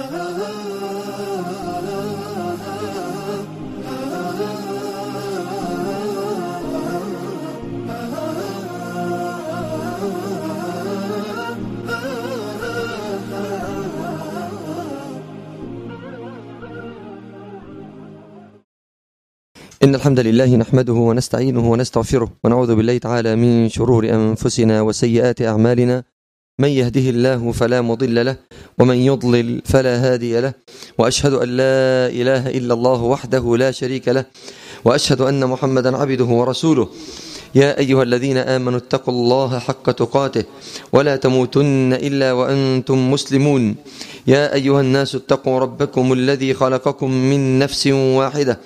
إن الحمد لله نحمده ونستعينه ونستغفره ونعوذ بالله تعالى من شرور أنفسنا وسيئات أعمالنا من يهده الله فلا مضل له ومن يضلل فلا هادي له وأشهد أن لا إله إلا الله وحده لا شريك له وأشهد أن محمدا عبده ورسوله يا أيها الذين آمنوا اتقوا الله حق تقاته ولا تموتن إلا وأنتم مسلمون يا أيها الناس اتقوا ربكم الذي خلقكم من نفس واحدة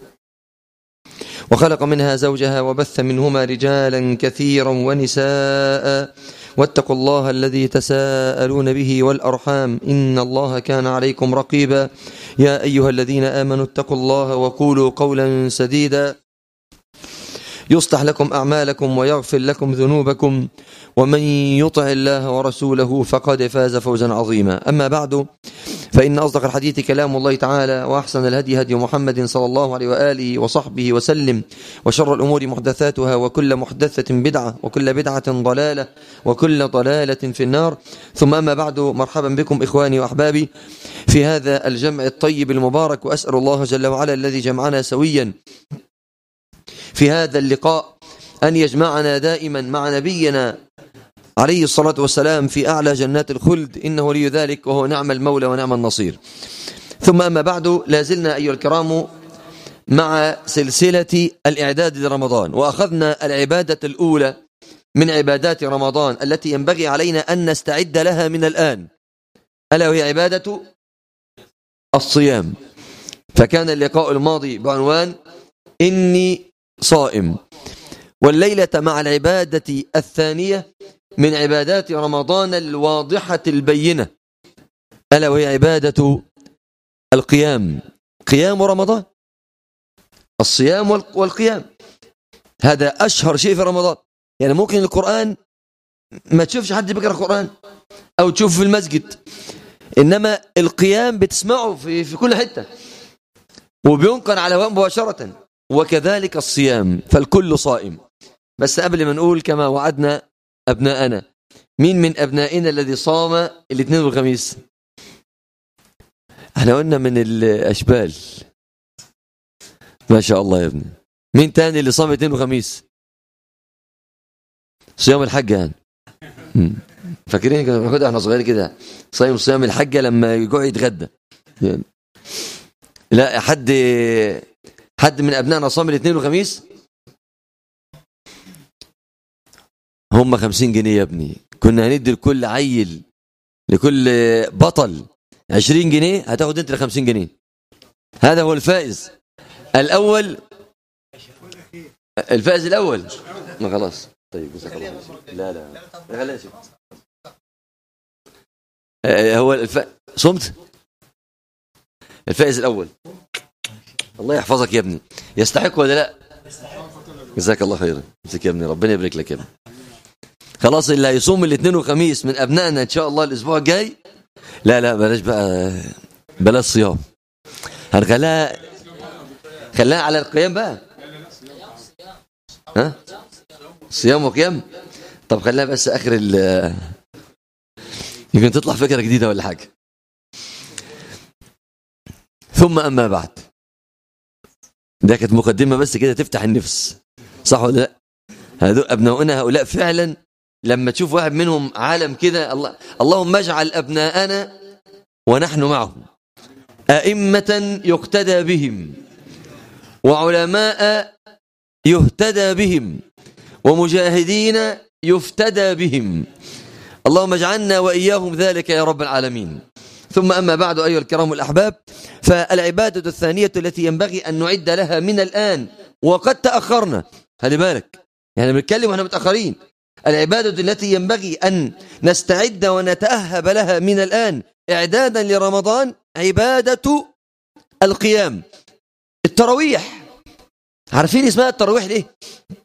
وخلق منها زوجها وبث منهما رجالا كثيرا ونساء واتقوا الله الذي تساءلون به والأرحام إن الله كان عليكم رقيبا يا أيها الذين آمنوا اتقوا الله وقولوا قولا سديدا يصلح لكم أعمالكم ويغفر لكم ذنوبكم ومن يطع الله ورسوله فقد فاز فوزا عظيما أما بعد فإن أصدق الحديث كلام الله تعالى وأحسن الهدي هدي محمد صلى الله عليه وآله وصحبه وسلم وشر الأمور محدثاتها وكل محدثة بدعة وكل بدعة ضلالة وكل ضلالة في النار ثم أما بعد مرحبا بكم إخواني وأحبابي في هذا الجمع الطيب المبارك وأسأل الله جل وعلا الذي جمعنا سويا في هذا اللقاء أن يجمعنا دائما مع نبينا عليه الصلاة والسلام في أعلى جنات الخلد إنه ولي ذلك وهو نعم المولى ونعم النصير ثم أما بعد لازلنا أيها الكرام مع سلسلة الإعداد لرمضان وأخذنا العبادة الأولى من عبادات رمضان التي ينبغي علينا أن نستعد لها من الآن ألا وهي عبادة الصيام فكان اللقاء الماضي بعنوان إني صائم والليلة مع العبادة الثانية من عبادات رمضان الواضحة البينة ألا وهي عبادة القيام قيام رمضان الصيام والقيام هذا أشهر شيء في رمضان يعني ممكن القرآن ما تشوفش حد بيقرأ القرآن أو تشوفه في المسجد إنما القيام بتسمعه في, في كل حتة وبينقل على هواء مباشرة وكذلك الصيام فالكل صائم بس قبل ما نقول كما وعدنا أبناءنا مين من أبنائنا الذي صام الاثنين والخميس احنا قلنا من الأشبال ما شاء الله يا ابني مين تاني اللي صام الاثنين وخميس صيام الحج يعني فاكرين كنا بناخدها احنا صغيرين كده صايم صيام الحجه لما يجوع يتغدى يعني. لا حد حد من ابنائنا صام الاثنين والخميس هم خمسين جنيه يا ابني كنا هندي لكل عيل لكل بطل عشرين جنيه هتاخد انت الخمسين جنيه هذا هو الفائز الأول الفائز الأول ما خلاص طيب جزاك الله لا لا خليها شوف هو الف... صمت الفائز الأول الله يحفظك يا ابني يستحق ولا لا جزاك الله خيرا امسك يا ابني ربنا يبارك لك يا ابني خلاص اللي هيصوم الاثنين وخميس من ابنائنا ان شاء الله الاسبوع الجاي لا لا بلاش بقى بلاش صيام هنخليها خليها على القيام بقى ها صيام وقيام طب خليها بس اخر ال يمكن تطلع فكره جديده ولا حاجه ثم اما بعد ده كانت مقدمه بس كده تفتح النفس صح ولا لا هذول ابناؤنا هؤلاء فعلا لما تشوف واحد منهم عالم كده الله اللهم اجعل ابناءنا ونحن معهم ائمه يقتدى بهم وعلماء يهتدى بهم ومجاهدين يفتدى بهم اللهم اجعلنا واياهم ذلك يا رب العالمين ثم أما بعد أيها الكرام الأحباب فالعبادة الثانية التي ينبغي أن نعد لها من الآن وقد تأخرنا خلي بالك يعني بنتكلم واحنا متأخرين العبادة التي ينبغي أن نستعد ونتأهب لها من الآن إعدادا لرمضان عبادة القيام التراويح عارفين اسمها التراويح ليه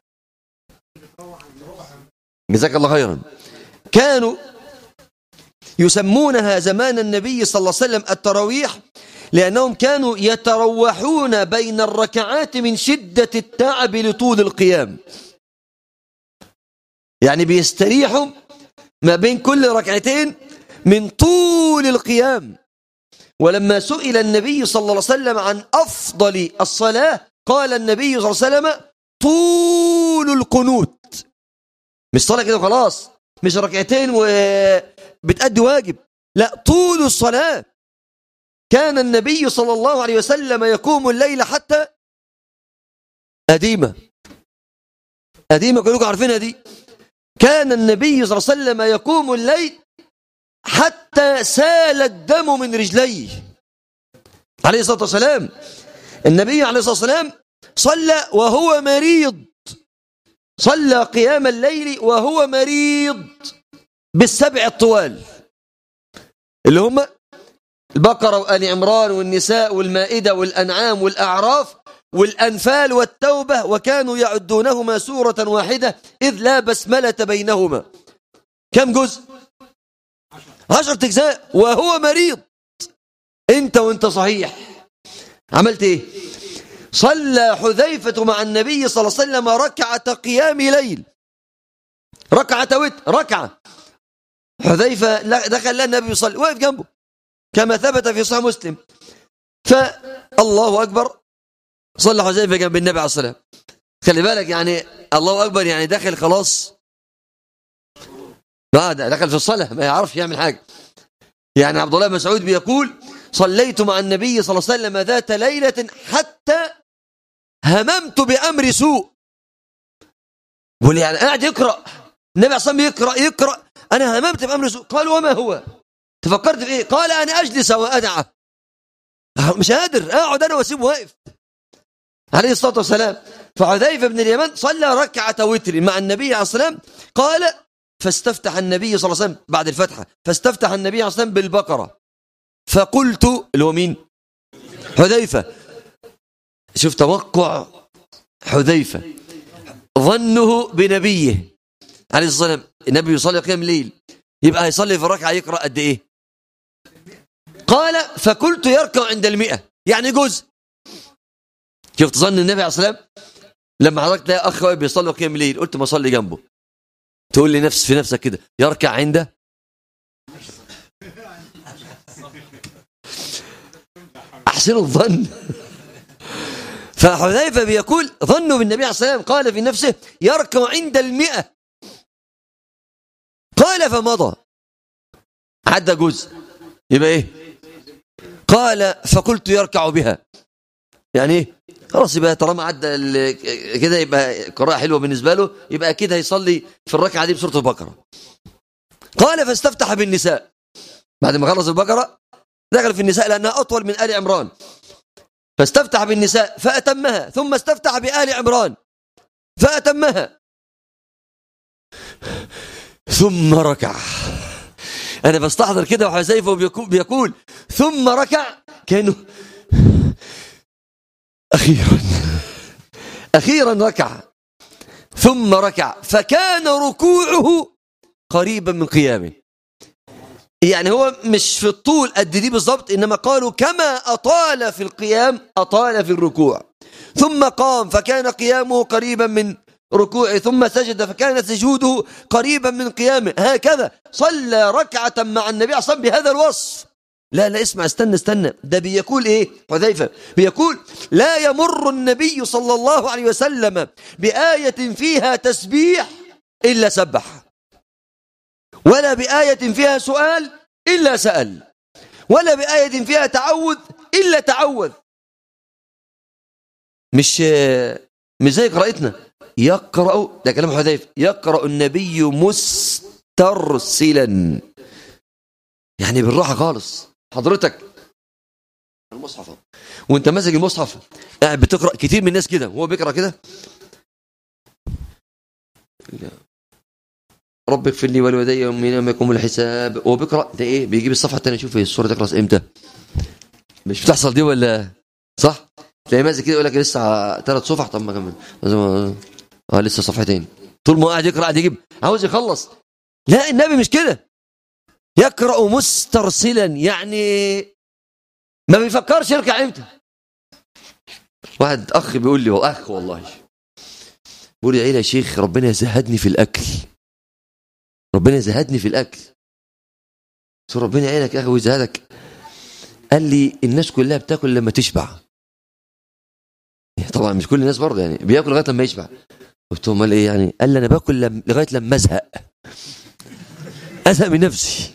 جزاك الله خيرا كانوا يسمونها زمان النبي صلى الله عليه وسلم التراويح لأنهم كانوا يتروحون بين الركعات من شدة التعب لطول القيام يعني بيستريحوا ما بين كل ركعتين من طول القيام ولما سئل النبي صلى الله عليه وسلم عن أفضل الصلاة قال النبي صلى الله عليه وسلم طول القنوت مش صلاة كده خلاص مش ركعتين وبتأدي واجب لا طول الصلاة كان النبي صلى الله عليه وسلم يقوم الليل حتى أديمة أديمة كلكم عارفينها دي كان النبي صلى الله عليه وسلم يقوم الليل حتى سال الدم من رجليه عليه الصلاة والسلام النبي عليه الصلاة والسلام صلى وهو مريض صلى قيام الليل وهو مريض بالسبع الطوال اللي هم البقرة وآل عمران والنساء والمائدة والأنعام والأعراف والأنفال والتوبة وكانوا يعدونهما سورة واحدة إذ لا بسملة بينهما كم جزء عشرة أجزاء وهو مريض أنت وأنت صحيح عملت إيه صلى حذيفة مع النبي صلى الله عليه وسلم ركعة قيام ليل ركعة وت ركعة حذيفة دخل النبي يصلي واقف جنبه كما ثبت في صحيح مسلم فالله أكبر صلى حذيفة جنب النبي عليه الصلاة خلي بالك يعني الله أكبر يعني داخل خلاص بعد دخل في الصلاة ما يعرفش يعمل حاجة يعني عبد الله مسعود بيقول صليت مع النبي صلى الله عليه وسلم ذات ليلة حتى هممت بأمر سوء بقول يعني قاعد يقرأ النبي عليه الصلاة يقرأ يقرأ أنا هممت بأمر سوء قال وما هو تفكرت في إيه قال أنا أجلس وأدعى مش قادر أقعد أنا وأسيبه واقف عليه الصلاة والسلام فحذيفة بن اليمن صلى ركعة وتر مع النبي عليه الصلاة والسلام قال فاستفتح النبي صلى الله عليه وسلم بعد الفتحة فاستفتح النبي عليه الصلاة والسلام بالبقرة فقلت اللي هو مين حذيفة شوف توقع حذيفة ظنه بنبيه عليه الصلاة والسلام النبي يصلي قيام الليل يبقى يصلي في الركعة يقرأ قد إيه قال فقلت يركع عند المئة يعني جزء شفت ظن النبي عليه الصلاة والسلام لما حضرتك تلاقي أخ واقف بيصلي قيام الليل قلت ما أصلي جنبه تقول لي نفس في نفسك كده يركع عنده أحسن الظن فحذيفة بيقول ظنوا بالنبي عليه الصلاة والسلام قال في نفسه يركع عند المئة قال فمضى عدى جزء يبقى ايه قال فقلت يركع بها يعني ايه خلاص يبقى طالما عدى كده يبقى قراءة حلوة بالنسبة له يبقى أكيد هيصلي في الركعة دي بسورة البقرة قال فاستفتح بالنساء بعد ما خلص البقرة دخل في النساء لأنها أطول من آل عمران فاستفتح بالنساء فأتمها ثم استفتح بآل عمران فأتمها ثم ركع أنا بستحضر كده وحسيفه بيقول, بيقول ثم ركع كانه أخيرا أخيرا ركع ثم ركع فكان ركوعه قريبا من قيامه يعني هو مش في الطول قد دي بالظبط إنما قالوا كما أطال في القيام أطال في الركوع ثم قام فكان قيامه قريبا من ركوعه ثم سجد فكان سجوده قريبا من قيامه هكذا صلى ركعة مع النبي عليه الصلاة بهذا الوصف لا لا اسمع استنى استنى ده بيقول ايه حذيفة بيقول لا يمر النبي صلى الله عليه وسلم بآية فيها تسبيح إلا سبح ولا بآية فيها سؤال إلا سأل ولا بآية فيها تعوذ إلا تعوذ مش مش زي قراءتنا يقرأ ده كلام حذيفة يقرأ النبي مسترسلا يعني بالراحة خالص حضرتك المصحف وانت ماسك المصحف قاعد بتقرأ كتير من الناس كده وهو بيقرأ كده رب اغفر لي ولوالدي من يوم يقوم الحساب هو بيقرأ ده ايه بيجيب الصفحة الثانية يشوف الصورة تخلص امتى مش بتحصل دي ولا صح تلاقي ماسك كده يقول لك لسه ثلاث صفح طب ما كمل اه لسه صفحتين طول ما قاعد يقرأ قاعد يجيب عاوز يخلص لا النبي مش كده يقرأ مسترسلا يعني ما بيفكرش يركع امتى واحد اخ بيقول لي اخ والله بيقول لي يا شيخ ربنا زهدني في الاكل ربنا زهدني في الاكل قلت ربنا يعينك يا اخي ويزهدك قال لي الناس كلها بتاكل لما تشبع طبعا مش كل الناس برضه يعني بياكل لغايه لما يشبع قلت له امال ايه يعني قال لي انا باكل لم... لغايه لما ازهق ازهق من نفسي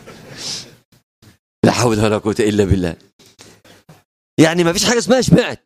لا حول ولا قوه الا بالله يعني ما فيش حاجه اسمها شبعت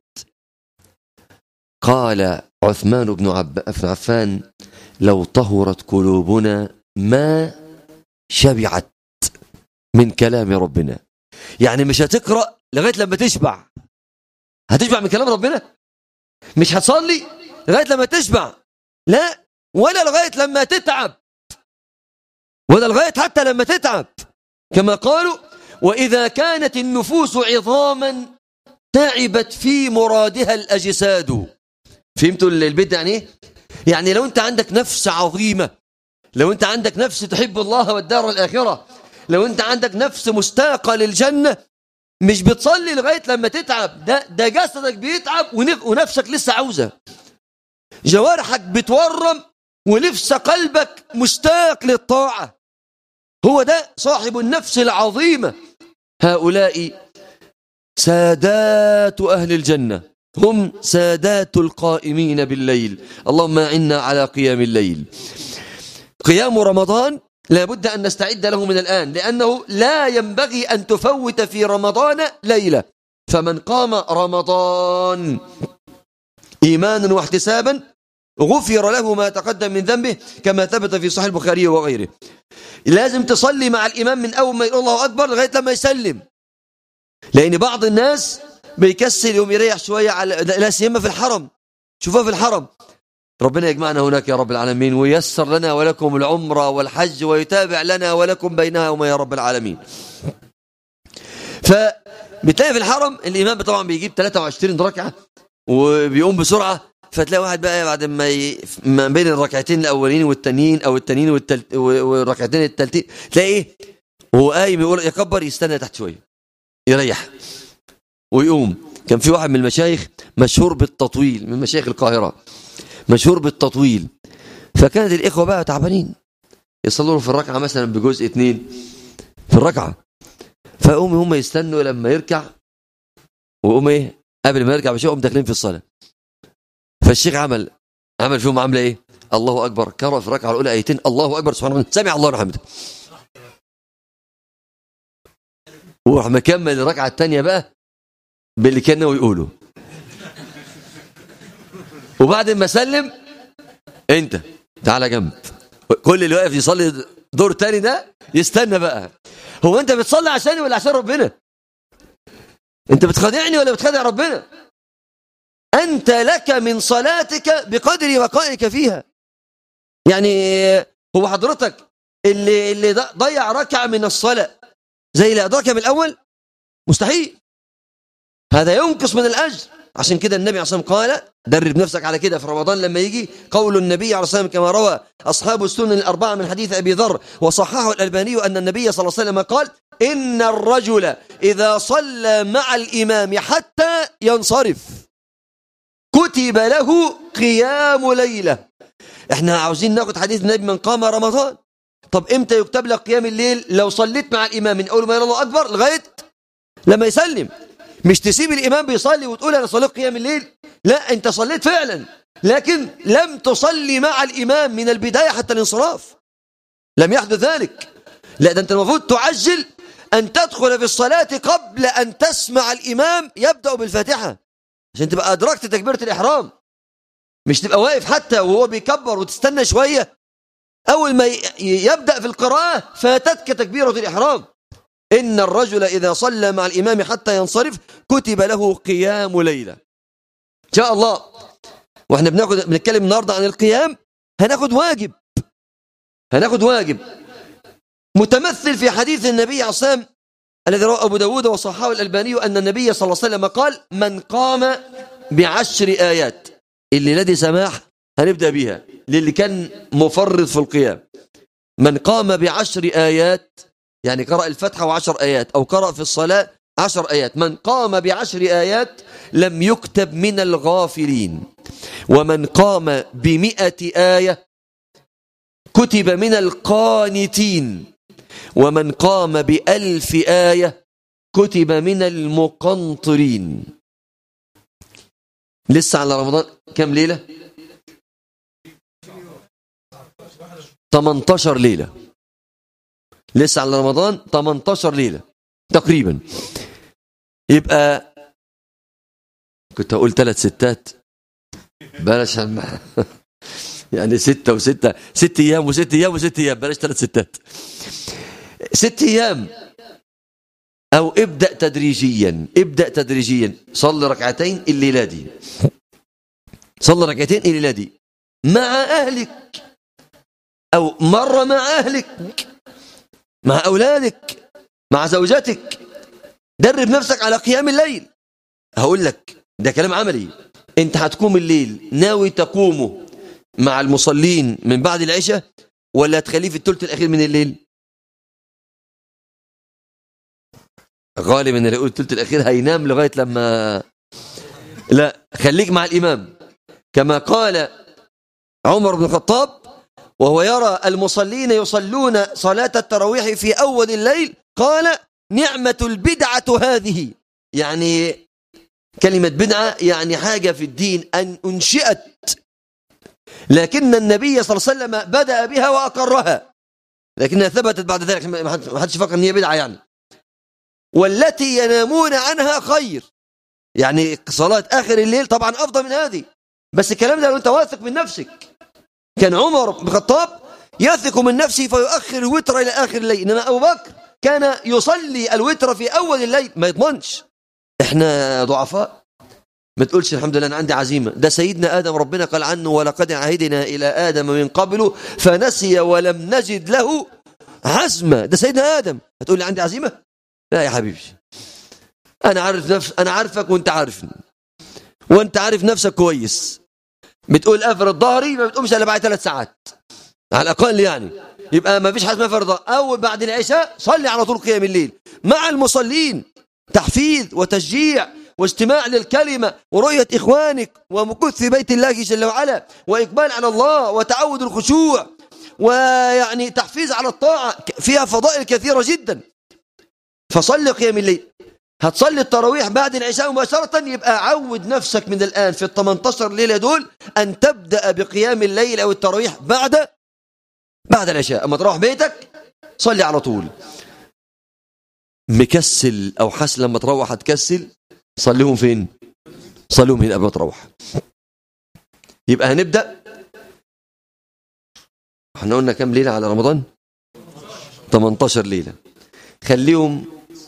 قال عثمان بن عب... عفان لو طهرت قلوبنا ما شبعت من كلام ربنا يعني مش هتقرا لغايه لما تشبع هتشبع من كلام ربنا مش هتصلي لغايه لما تشبع لا ولا لغايه لما تتعب ولا لغايه حتى لما تتعب كما قالوا واذا كانت النفوس عظاما تعبت في مرادها الاجساد فهمتوا البيت يعني ايه يعني لو انت عندك نفس عظيمه لو انت عندك نفس تحب الله والدار الاخره لو انت عندك نفس مستاقه للجنه مش بتصلي لغايه لما تتعب ده ده جسدك بيتعب ونفسك لسه عاوزه جوارحك بتورم ونفس قلبك مشتاق للطاعه هو ده صاحب النفس العظيمه هؤلاء سادات اهل الجنه هم سادات القائمين بالليل اللهم اعنا على قيام الليل قيام رمضان لابد أن نستعد له من الآن لأنه لا ينبغي أن تفوت في رمضان ليلة فمن قام رمضان إيمانا واحتسابا غفر له ما تقدم من ذنبه كما ثبت في صحيح البخاري وغيره لازم تصلي مع الإمام من أول ما يقول الله أكبر لغاية لما يسلم لأن بعض الناس بيكسل يوم يريح شوية على لا سيما في الحرم شوفوها في الحرم ربنا يجمعنا هناك يا رب العالمين ويسر لنا ولكم العمرة والحج ويتابع لنا ولكم بينها وما يا رب العالمين فبتلاقي في الحرم الإمام طبعا بيجيب 23 ركعة وبيقوم بسرعة فتلاقي واحد بقى بعد ما ي... ما بين الركعتين الأولين والتانيين أو التانيين والتلت... والركعتين التالتين تلاقي إيه وهو قايم يقول يكبر يستنى تحت شوية يريح ويقوم كان في واحد من المشايخ مشهور بالتطويل من مشايخ القاهرة مشهور بالتطويل فكانت الإخوة بقى تعبانين يصلوا في الركعة مثلا بجزء اتنين في الركعة فيقوم هم يستنوا لما يركع ويقوم ايه قبل ما يركع بشيء يقوم داخلين في الصلاة فالشيخ عمل عمل فيهم عامله ايه الله اكبر قرأ في الركعة الأولى آيتين الله أكبر سبحانه وتعالى سمع الله حمده وراح مكمل الركعة الثانية بقى باللي كان ناوي يقوله وبعد ما سلم انت تعالى جنب كل اللي واقف يصلي دور تاني ده يستنى بقى هو انت بتصلي عشاني ولا عشان ربنا انت بتخادعني ولا بتخادع ربنا انت لك من صلاتك بقدر بقائك فيها يعني هو حضرتك اللي اللي ضيع ركعه من الصلاه زي اللي ادركها من الاول مستحيل هذا ينقص من الاجر عشان كده النبي عليه الصلاه والسلام قال درب نفسك على كده في رمضان لما يجي قول النبي عليه الصلاه والسلام كما روى اصحاب السنن الاربعه من حديث ابي ذر وصححه الالباني ان النبي صلى الله عليه وسلم قال ان الرجل اذا صلى مع الامام حتى ينصرف كتب له قيام ليله احنا عاوزين ناخد حديث النبي من قام رمضان طب امتى يكتب لك قيام الليل لو صليت مع الامام من اول ما يرى الله اكبر لغايه لما يسلم مش تسيب الإمام بيصلي وتقول أنا صليت قيام الليل لا أنت صليت فعلا لكن لم تصلي مع الإمام من البداية حتى الانصراف لم يحدث ذلك لا ده أنت المفروض تعجل أن تدخل في الصلاة قبل أن تسمع الإمام يبدأ بالفاتحة عشان تبقى أدركت تكبيرة الإحرام مش تبقى واقف حتى وهو بيكبر وتستنى شوية أول ما يبدأ في القراءة فاتتك تكبيرة الإحرام إن الرجل إذا صلى مع الإمام حتى ينصرف كتب له قيام ليلة إن شاء الله وإحنا بناخد بنتكلم النهاردة عن القيام هناخد واجب هناخد واجب متمثل في حديث النبي عليه الصلاة والسلام الذي رواه أبو داود وصححه الألباني أن النبي صلى الله عليه وسلم قال من قام بعشر آيات اللي لدي سماح هنبدأ بها للي كان مفرط في القيام من قام بعشر آيات يعني قرأ الفتحة وعشر آيات أو قرأ في الصلاة عشر آيات من قام بعشر آيات لم يكتب من الغافلين ومن قام بمئة آية كتب من القانتين ومن قام بألف آية كتب من المقنطرين لسه على رمضان كم ليلة 18 ليلة لسه على رمضان 18 ليلة تقريبا يبقى كنت أقول ثلاث ستات بلاش يعني ستة وستة ست أيام وست أيام وست أيام بلاش ثلاث ستات ست أيام أو ابدأ تدريجيا ابدأ تدريجيا صلي ركعتين الليلة دي صلي ركعتين الليلة دي مع أهلك أو مرة مع أهلك مع أولادك مع زوجتك درب نفسك على قيام الليل هقول لك ده كلام عملي انت هتقوم الليل ناوي تقومه مع المصلين من بعد العشاء ولا تخليه في الثلث الأخير من الليل غالبا اللي يقول الثلث الأخير هينام لغاية لما لا خليك مع الإمام كما قال عمر بن الخطاب وهو يرى المصلين يصلون صلاة التراويح في أول الليل قال نعمة البدعة هذه يعني كلمة بدعة يعني حاجة في الدين أن أنشئت لكن النبي صلى الله عليه وسلم بدأ بها وأقرها لكنها ثبتت بعد ذلك ما حدش فكر أن هي بدعة يعني والتي ينامون عنها خير يعني صلاة آخر الليل طبعا أفضل من هذه بس الكلام ده لو أنت واثق من نفسك كان عمر بن الخطاب يثق من نفسه فيؤخر الوتر إلى آخر الليل إنما أبو بكر كان يصلي الوتر في أول الليل ما يضمنش إحنا ضعفاء ما تقولش الحمد لله أنا عندي عزيمة ده سيدنا آدم ربنا قال عنه ولقد عهدنا إلى آدم من قبل فنسي ولم نجد له عزمة ده سيدنا آدم هتقول لي عندي عزيمة لا يا حبيبي أنا عارف نفس أنا عارفك وأنت عارفني وأنت عارف نفسك كويس بتقول افرض ظهري ما بتقومش الا بعد ثلاث ساعات على الاقل يعني يبقى ما فيش حاجه اسمها فرض اول بعد العشاء صلي على طول قيام الليل مع المصلين تحفيز وتشجيع واستماع للكلمة ورؤية إخوانك ومكث في بيت الله جل وعلا وإقبال على الله وتعود الخشوع ويعني تحفيز على الطاعة فيها فضائل كثيرة جدا فصل قيام الليل هتصلي التراويح بعد العشاء مباشرة يبقى عود نفسك من الآن في ال 18 ليلة دول أن تبدأ بقيام الليل أو التراويح بعد بعد العشاء أما تروح بيتك صلي على طول مكسل أو حس لما تروح هتكسل صليهم فين صليهم هنا قبل ما تروح يبقى هنبدأ احنا قلنا كم ليلة على رمضان 18 ليلة خليهم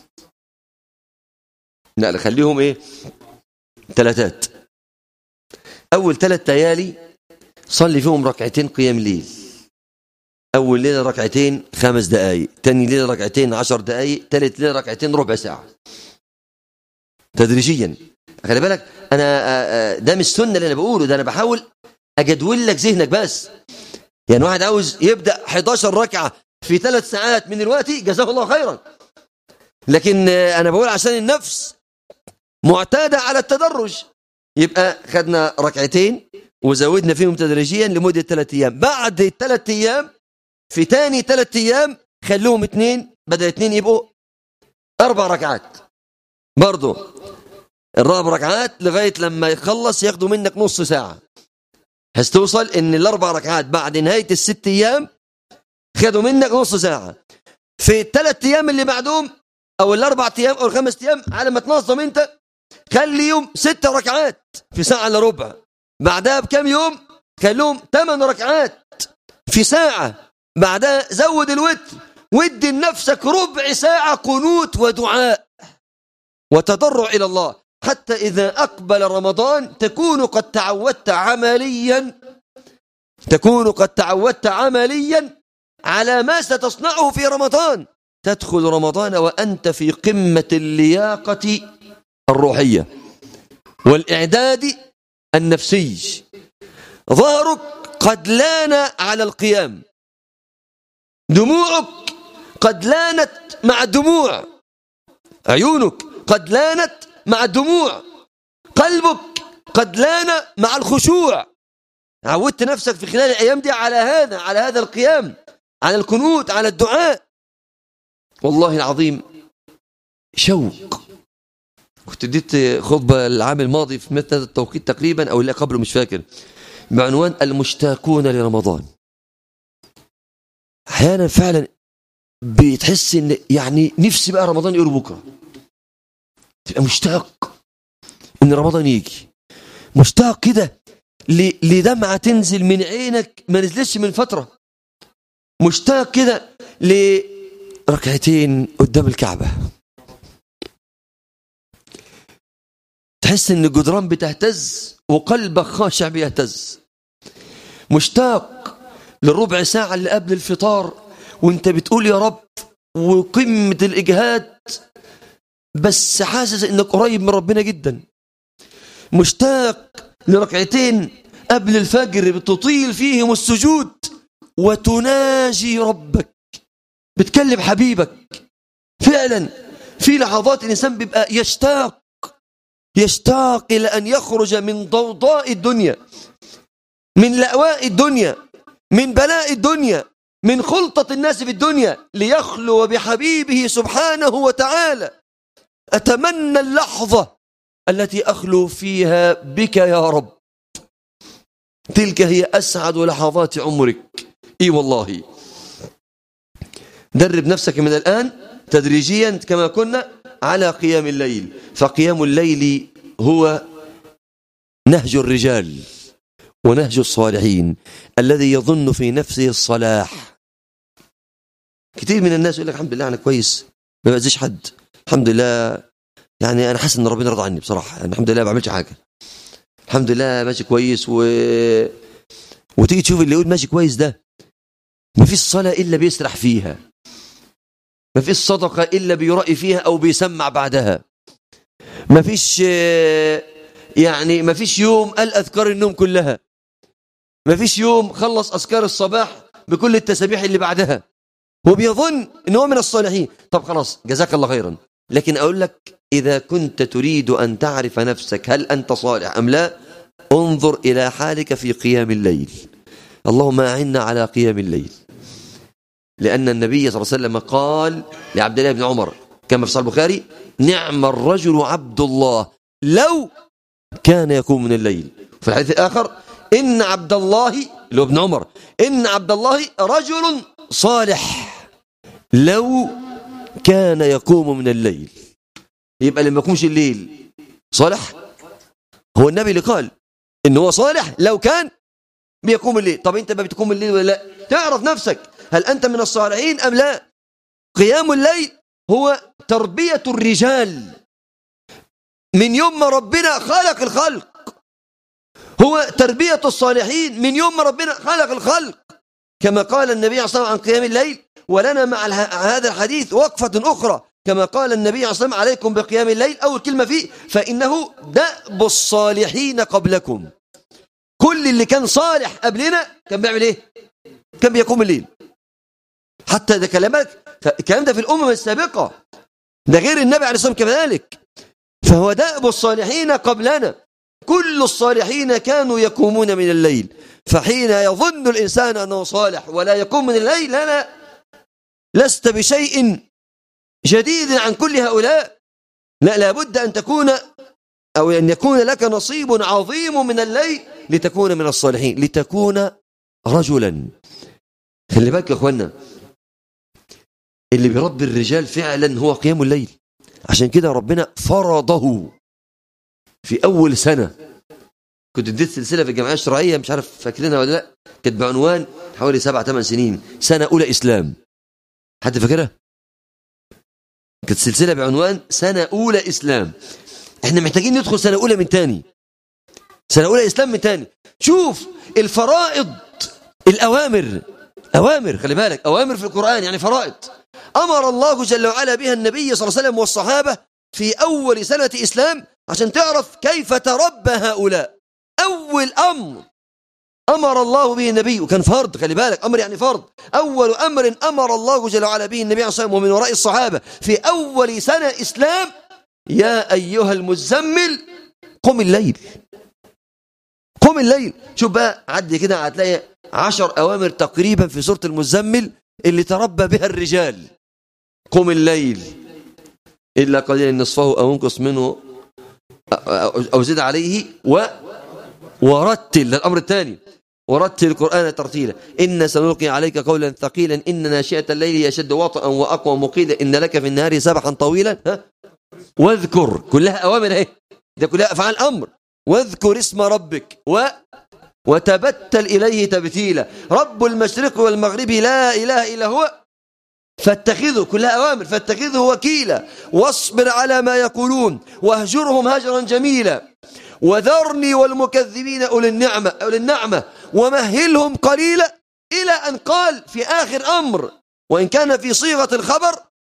لا خليهم ايه ثلاثات اول ثلاث ليالي صلي فيهم ركعتين قيام ليل اول ليله ركعتين خمس دقائق ثاني ليله ركعتين عشر دقائق ثالث ليله ركعتين ربع ساعه تدريجيا خلي بالك انا ده مش سنه اللي انا بقوله ده انا بحاول اجدول لك ذهنك بس يعني واحد عاوز يبدا 11 ركعه في ثلاث ساعات من الوقت جزاه الله خيرا لكن انا بقول عشان النفس معتادة على التدرج يبقى خدنا ركعتين وزودنا فيهم تدريجيا لمدة ثلاثة أيام بعد الثلاث أيام في تاني ثلاث أيام خلوهم اثنين بدل اثنين يبقوا أربع ركعات برضو الرابع ركعات لغاية لما يخلص ياخدوا منك نص ساعة هستوصل ان الاربع ركعات بعد نهاية الست ايام خدوا منك نص ساعة في الثلاث ايام اللي بعدهم او الاربع ايام او الخمس ايام على ما تنظم انت خلي يوم ست ركعات في ساعة الا ربع بعدها بكم يوم خليهم ثمان ركعات في ساعة بعدها زود الوتر ودي لنفسك ربع ساعة قنوت ودعاء وتضرع إلى الله حتى إذا أقبل رمضان تكون قد تعودت عمليا تكون قد تعودت عمليا على ما ستصنعه في رمضان تدخل رمضان وأنت في قمة اللياقة الروحية والإعداد النفسي ظهرك قد لان على القيام دموعك قد لانت مع الدموع عيونك قد لانت مع الدموع قلبك قد لان مع الخشوع عودت نفسك في خلال الأيام دي على هذا على هذا القيام على القنوت على الدعاء والله العظيم شوق كنت اديت خطبة العام الماضي في مثل هذا التوقيت تقريبا أو اللي قبله مش فاكر بعنوان المشتاقون لرمضان أحيانا فعلا بتحس ان يعني نفسي بقى رمضان يقول بكره تبقى مشتاق ان رمضان يجي مشتاق كده لدمعة تنزل من عينك ما نزلتش من فترة مشتاق كده لركعتين قدام الكعبة تحس ان الجدران بتهتز وقلبك خاشع بيهتز مشتاق للربع ساعة اللي قبل الفطار وانت بتقول يا رب وقمة الإجهاد بس حاسس انك قريب من ربنا جدا مشتاق لركعتين قبل الفجر بتطيل فيهم السجود وتناجي ربك بتكلم حبيبك فعلا في لحظات الإنسان بيبقى يشتاق يشتاق إلى أن يخرج من ضوضاء الدنيا من لأواء الدنيا من بلاء الدنيا من خلطة الناس في الدنيا ليخلو بحبيبه سبحانه وتعالى أتمنى اللحظة التي أخلو فيها بك يا رب تلك هي أسعد لحظات عمرك إي والله درب نفسك من الآن تدريجيا كما كنا على قيام الليل فقيام الليل هو نهج الرجال ونهج الصالحين الذي يظن في نفسه الصلاح كثير من الناس يقول لك الحمد لله أنا كويس ما بأذيش حد الحمد لله يعني أنا حاسس إن ربنا رضى عني بصراحة يعني الحمد لله ما بعملش حاجة الحمد لله ماشي كويس و... وتيجي تشوف اللي يقول ماشي كويس ده ما فيش صلاة إلا بيسرح فيها ما فيش صدقة إلا بيرأي فيها أو بيسمع بعدها ما فيش يعني ما فيش يوم قال أذكار النوم كلها ما فيش يوم خلص أذكار الصباح بكل التسابيح اللي بعدها هو بيظن ان هو من الصالحين طب خلاص جزاك الله خيرا لكن أقول لك إذا كنت تريد أن تعرف نفسك هل أنت صالح أم لا انظر إلى حالك في قيام الليل اللهم أعنا على قيام الليل لأن النبي صلى الله عليه وسلم قال لعبد الله بن عمر كما في صحيح البخاري نعم الرجل عبد الله لو كان يقوم من الليل في الحديث الآخر إن عبد الله اللي هو ابن عمر إن عبد الله رجل صالح لو كان يقوم من الليل يبقى لما يقومش الليل صالح هو النبي اللي قال ان هو صالح لو كان بيقوم الليل طب انت ما بتقوم الليل ولا لا تعرف نفسك هل انت من الصالحين ام لا قيام الليل هو تربية الرجال من يوم ما ربنا خلق الخلق هو تربية الصالحين من يوم ما ربنا خلق الخلق كما قال النبي صلى الله عليه وسلم عن قيام الليل ولنا مع هذا الحديث وقفة أخرى كما قال النبي عليه الصلاة والسلام عليكم بقيام الليل أول كلمة فيه فإنه دأب الصالحين قبلكم كل اللي كان صالح قبلنا كان بيعمل إيه كان بيقوم الليل حتى ده كلامك الكلام ده في الأمم السابقة ده غير النبي عليه الصلاة والسلام كذلك فهو دأب الصالحين قبلنا كل الصالحين كانوا يقومون من الليل فحين يظن الإنسان أنه صالح ولا يقوم من الليل لا لست بشيء جديد عن كل هؤلاء لا لابد أن تكون أو أن يكون لك نصيب عظيم من الليل لتكون من الصالحين لتكون رجلا خلي بالك يا أخوانا اللي بيربي الرجال فعلا هو قيام الليل عشان كده ربنا فرضه في أول سنة كنت اديت سلسلة في الجمعية الشرعية مش عارف فاكرينها ولا لا كانت بعنوان حوالي سبع ثمان سنين سنة أولى إسلام حد فاكرها كانت سلسلة بعنوان سنة أولى إسلام احنا محتاجين ندخل سنة أولى من تاني سنة أولى إسلام من تاني شوف الفرائض الأوامر أوامر خلي بالك أوامر في القرآن يعني فرائض أمر الله جل وعلا بها النبي صلى الله عليه وسلم والصحابة في أول سنة إسلام عشان تعرف كيف تربى هؤلاء أول أمر أمر الله به النبي وكان فرض خلي بالك أمر يعني فرض أول أمر أمر الله جل وعلا به النبي عليه الصلاة والسلام ومن وراء الصحابة في أول سنة إسلام يا أيها المزمل قم الليل قم الليل شوف بقى عدي كده هتلاقي عشر أوامر تقريبا في سورة المزمل اللي تربى بها الرجال قم الليل إلا قليلا نصفه أو انقص منه أو زد عليه و ورتل الأمر الثاني ورتل القرآن ترتيلا إن سنلقي عليك قولا ثقيلا إن ناشئة الليل هي أشد وطئا وأقوى مقيلا إن لك في النهار سبحا طويلا ها واذكر كلها أوامر اهي ده كلها أفعال أمر واذكر اسم ربك و وتبتل إليه تبتيلا رب المشرق والمغرب لا إله إلا هو فاتخذه كلها أوامر فاتخذه وكيلا واصبر على ما يقولون واهجرهم هجرا جميلا وذرني والمكذبين أولي النعمة, أولي النعمة ومهلهم قليلا إلى أن قال في آخر أمر وإن كان في صيغة الخبر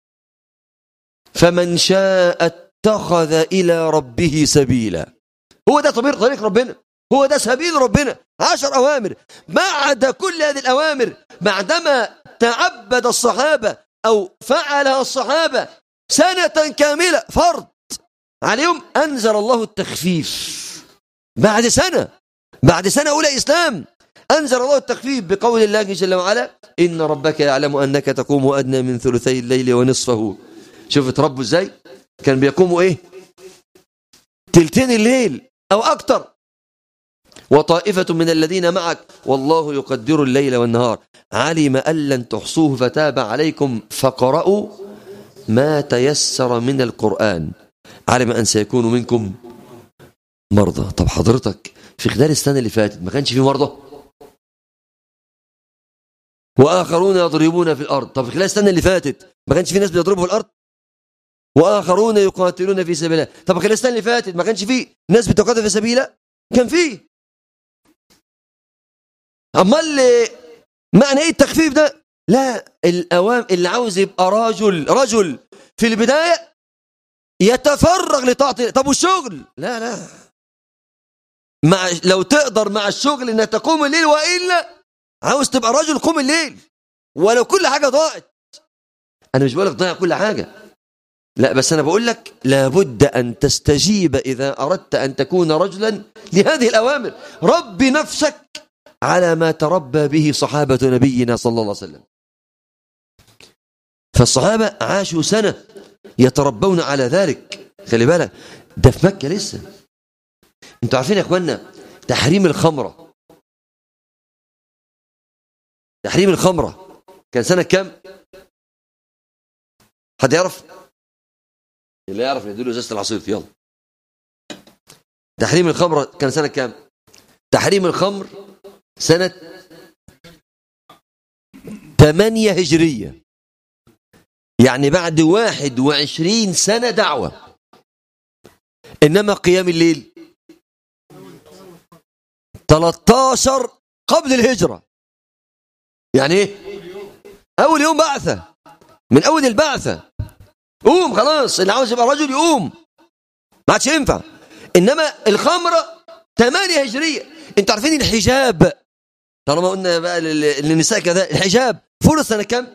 فمن شاء اتخذ إلى ربه سبيلا هو ده طريق طريق ربنا هو ده سبيل ربنا عشر أوامر بعد كل هذه الأوامر بعدما تعبد الصحابة أو فعلها الصحابة سنة كاملة فرض عليهم أنزل الله التخفيف بعد سنة بعد سنة أولى إسلام أنزل الله التخفيف بقول الله جل وعلا إن ربك يعلم أنك تقوم أدنى من ثلثي الليل ونصفه شوفت ربه إزاي كان بيقوموا إيه تلتين الليل أو أكتر وطائفة من الذين معك والله يقدر الليل والنهار علم أن لن تحصوه فتاب عليكم فقرأوا ما تيسر من القرآن علم أن سيكون منكم مرضى طب حضرتك في خلال السنة اللي فاتت ما كانش في مرضى وآخرون يضربون في الأرض طب في خلال السنة اللي فاتت ما كانش في ناس بيضربوا في الأرض وآخرون يقاتلون في سبيل الله طب خلال السنة اللي فاتت ما كانش في ناس بتقاتل في سبيل الله كان في امال معنى ايه التخفيف ده لا الاوام اللي عاوز يبقى رجل رجل في البدايه يتفرغ لطاعه طب والشغل لا لا مع لو تقدر مع الشغل انك تقوم الليل والا عاوز تبقى رجل قوم الليل ولو كل حاجه ضاعت انا مش بقول لك ضيع كل حاجه لا بس انا بقول لك لابد ان تستجيب اذا اردت ان تكون رجلا لهذه الاوامر ربي نفسك على ما تربى به صحابه نبينا صلى الله عليه وسلم فالصحابه عاشوا سنه يتربون على ذلك خلي بالك ده في مكه لسه انتوا عارفين يا اخوانا تحريم الخمره تحريم الخمره كان سنه كام حد يعرف اللي يعرف يديله ازازه العصير يلا تحريم الخمر كان سنه كام تحريم الخمر سنه 8 هجريه يعني بعد 21 سنه دعوه انما قيام الليل 13 قبل الهجره يعني ايه اول يوم بعثه من اول البعثه قوم خلاص اللي عاوز يبقى رجل يقوم ما عادش ينفع انما الخمره 8 هجريه انتوا عارفين الحجاب طالما قلنا بقى للنساء كذا الحجاب فرض سنه كام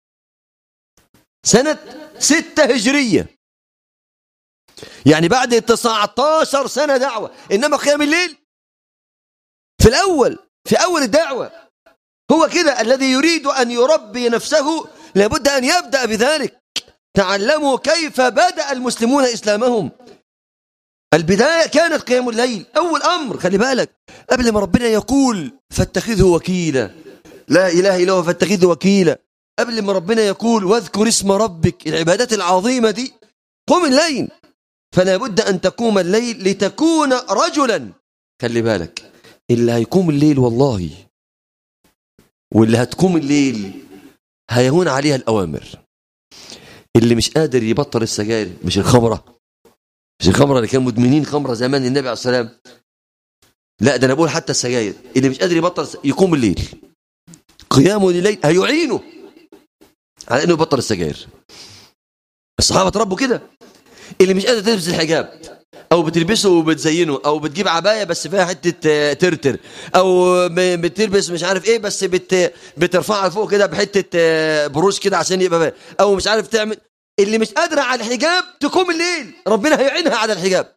سنه 6 هجريه يعني بعد 19 سنه دعوه انما قيام الليل في الاول في اول الدعوه هو كده الذي يريد ان يربي نفسه لابد ان يبدا بذلك تعلموا كيف بدأ المسلمون إسلامهم البداية كانت قيام الليل أول أمر خلي بالك قبل ما ربنا يقول فاتخذه وكيلا لا إله إلا هو فاتخذه وكيلا قبل ما ربنا يقول واذكر اسم ربك العبادات العظيمة دي قم الليل فلا بد أن تقوم الليل لتكون رجلا خلي بالك اللي هيقوم الليل والله واللي هتقوم الليل هيهون عليها الأوامر اللي مش قادر يبطل السجاير مش الخمرة مش الخمرة اللي كانوا مدمنين خمرة زمان النبي عليه السلام لا ده انا بقول حتى السجاير اللي مش قادر يبطل يقوم الليل قيامه الليل هيعينه على انه يبطل السجاير الصحابه تربوا كده اللي مش قادر تلبس الحجاب او بتلبسه وبتزينه او بتجيب عبايه بس فيها حته ترتر او بتلبس مش عارف ايه بس بت بترفعها فوق كده بحته بروش كده عشان يبقى بقى. او مش عارف تعمل اللي مش قادره على الحجاب تقوم الليل ربنا هيعينها على الحجاب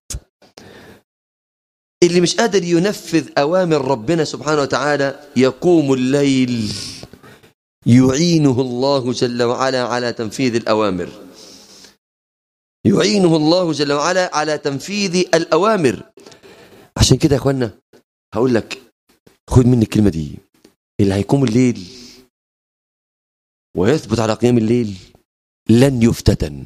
اللي مش قادر ينفذ اوامر ربنا سبحانه وتعالى يقوم الليل يعينه الله جل وعلا على تنفيذ الاوامر يعينه الله جل وعلا على تنفيذ الأوامر عشان كده يا أخوانا هقول لك خد مني الكلمة دي اللي هيقوم الليل ويثبت على قيام الليل لن يفتتن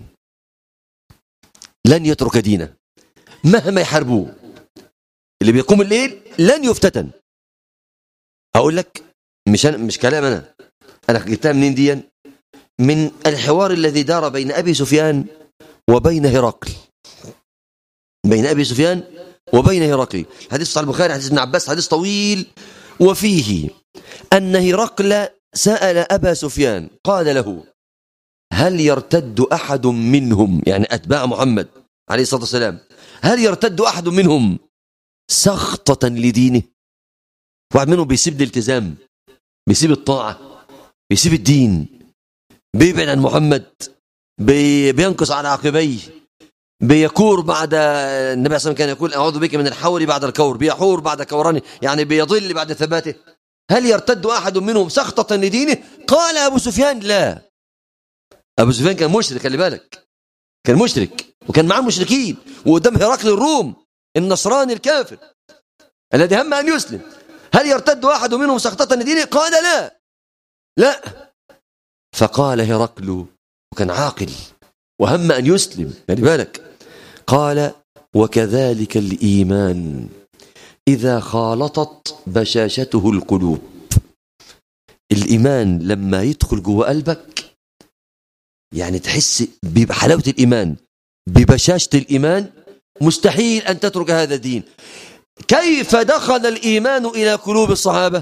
لن يترك دينه مهما يحاربوه اللي بيقوم الليل لن يفتتن اقول لك مش أنا مش كلام انا انا جبتها منين دي من الحوار الذي دار بين ابي سفيان وبين هرقل بين أبي سفيان وبين هرقل حديث صحيح البخاري حديث ابن عباس حديث طويل وفيه أن هرقل سأل أبا سفيان قال له هل يرتد أحد منهم يعني أتباع محمد عليه الصلاة والسلام هل يرتد أحد منهم سخطة لدينه واحد منهم بيسيب الالتزام بيسيب الطاعة بيسيب الدين بيبعد عن محمد بي بينقص على عقبيه بيكور بعد النبي صلى الله عليه وسلم كان يقول اعوذ بك من الحور بعد الكور بيحور بعد كورانه يعني بيضل بعد ثباته هل يرتد احد منهم سخطه لدينه قال ابو سفيان لا ابو سفيان كان مشرك خلي بالك كان مشرك وكان معاه مشركين وقدام هرقل الروم النصراني الكافر الذي هم ان يسلم هل يرتد احد منهم سخطه لدينه قال لا لا فقال هرقل وكان عاقل وهم أن يسلم يعني بالك قال وكذلك الإيمان إذا خالطت بشاشته القلوب الإيمان لما يدخل جوه قلبك يعني تحس بحلاوة الإيمان ببشاشة الإيمان مستحيل أن تترك هذا الدين كيف دخل الإيمان إلى قلوب الصحابة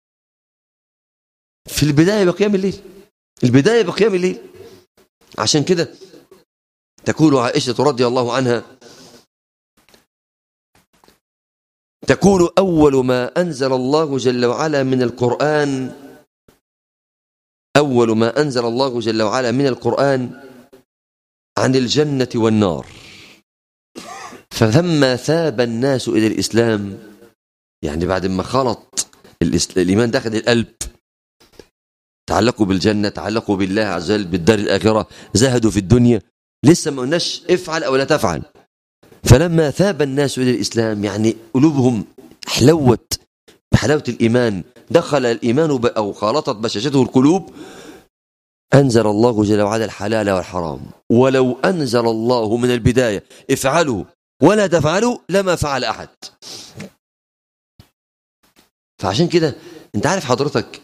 في البداية بقيام الليل البداية بقيام الليل عشان كده تقول عائشة رضي الله عنها تقول أول ما أنزل الله جل وعلا من القرآن أول ما أنزل الله جل وعلا من القرآن عن الجنة والنار فلما ثاب الناس إلى الإسلام يعني بعد ما خلط الإيمان داخل القلب تعلقوا بالجنة تعلقوا بالله عز وجل بالدار الآخرة زهدوا في الدنيا لسه ما قلناش افعل أو لا تفعل فلما ثاب الناس إلى الإسلام يعني قلوبهم حلوت بحلاوة الإيمان دخل الإيمان أو خالطت بشاشته القلوب أنزل الله جل وعلا الحلال والحرام ولو أنزل الله من البداية افعلوا ولا تفعلوا لما فعل أحد فعشان كده انت عارف حضرتك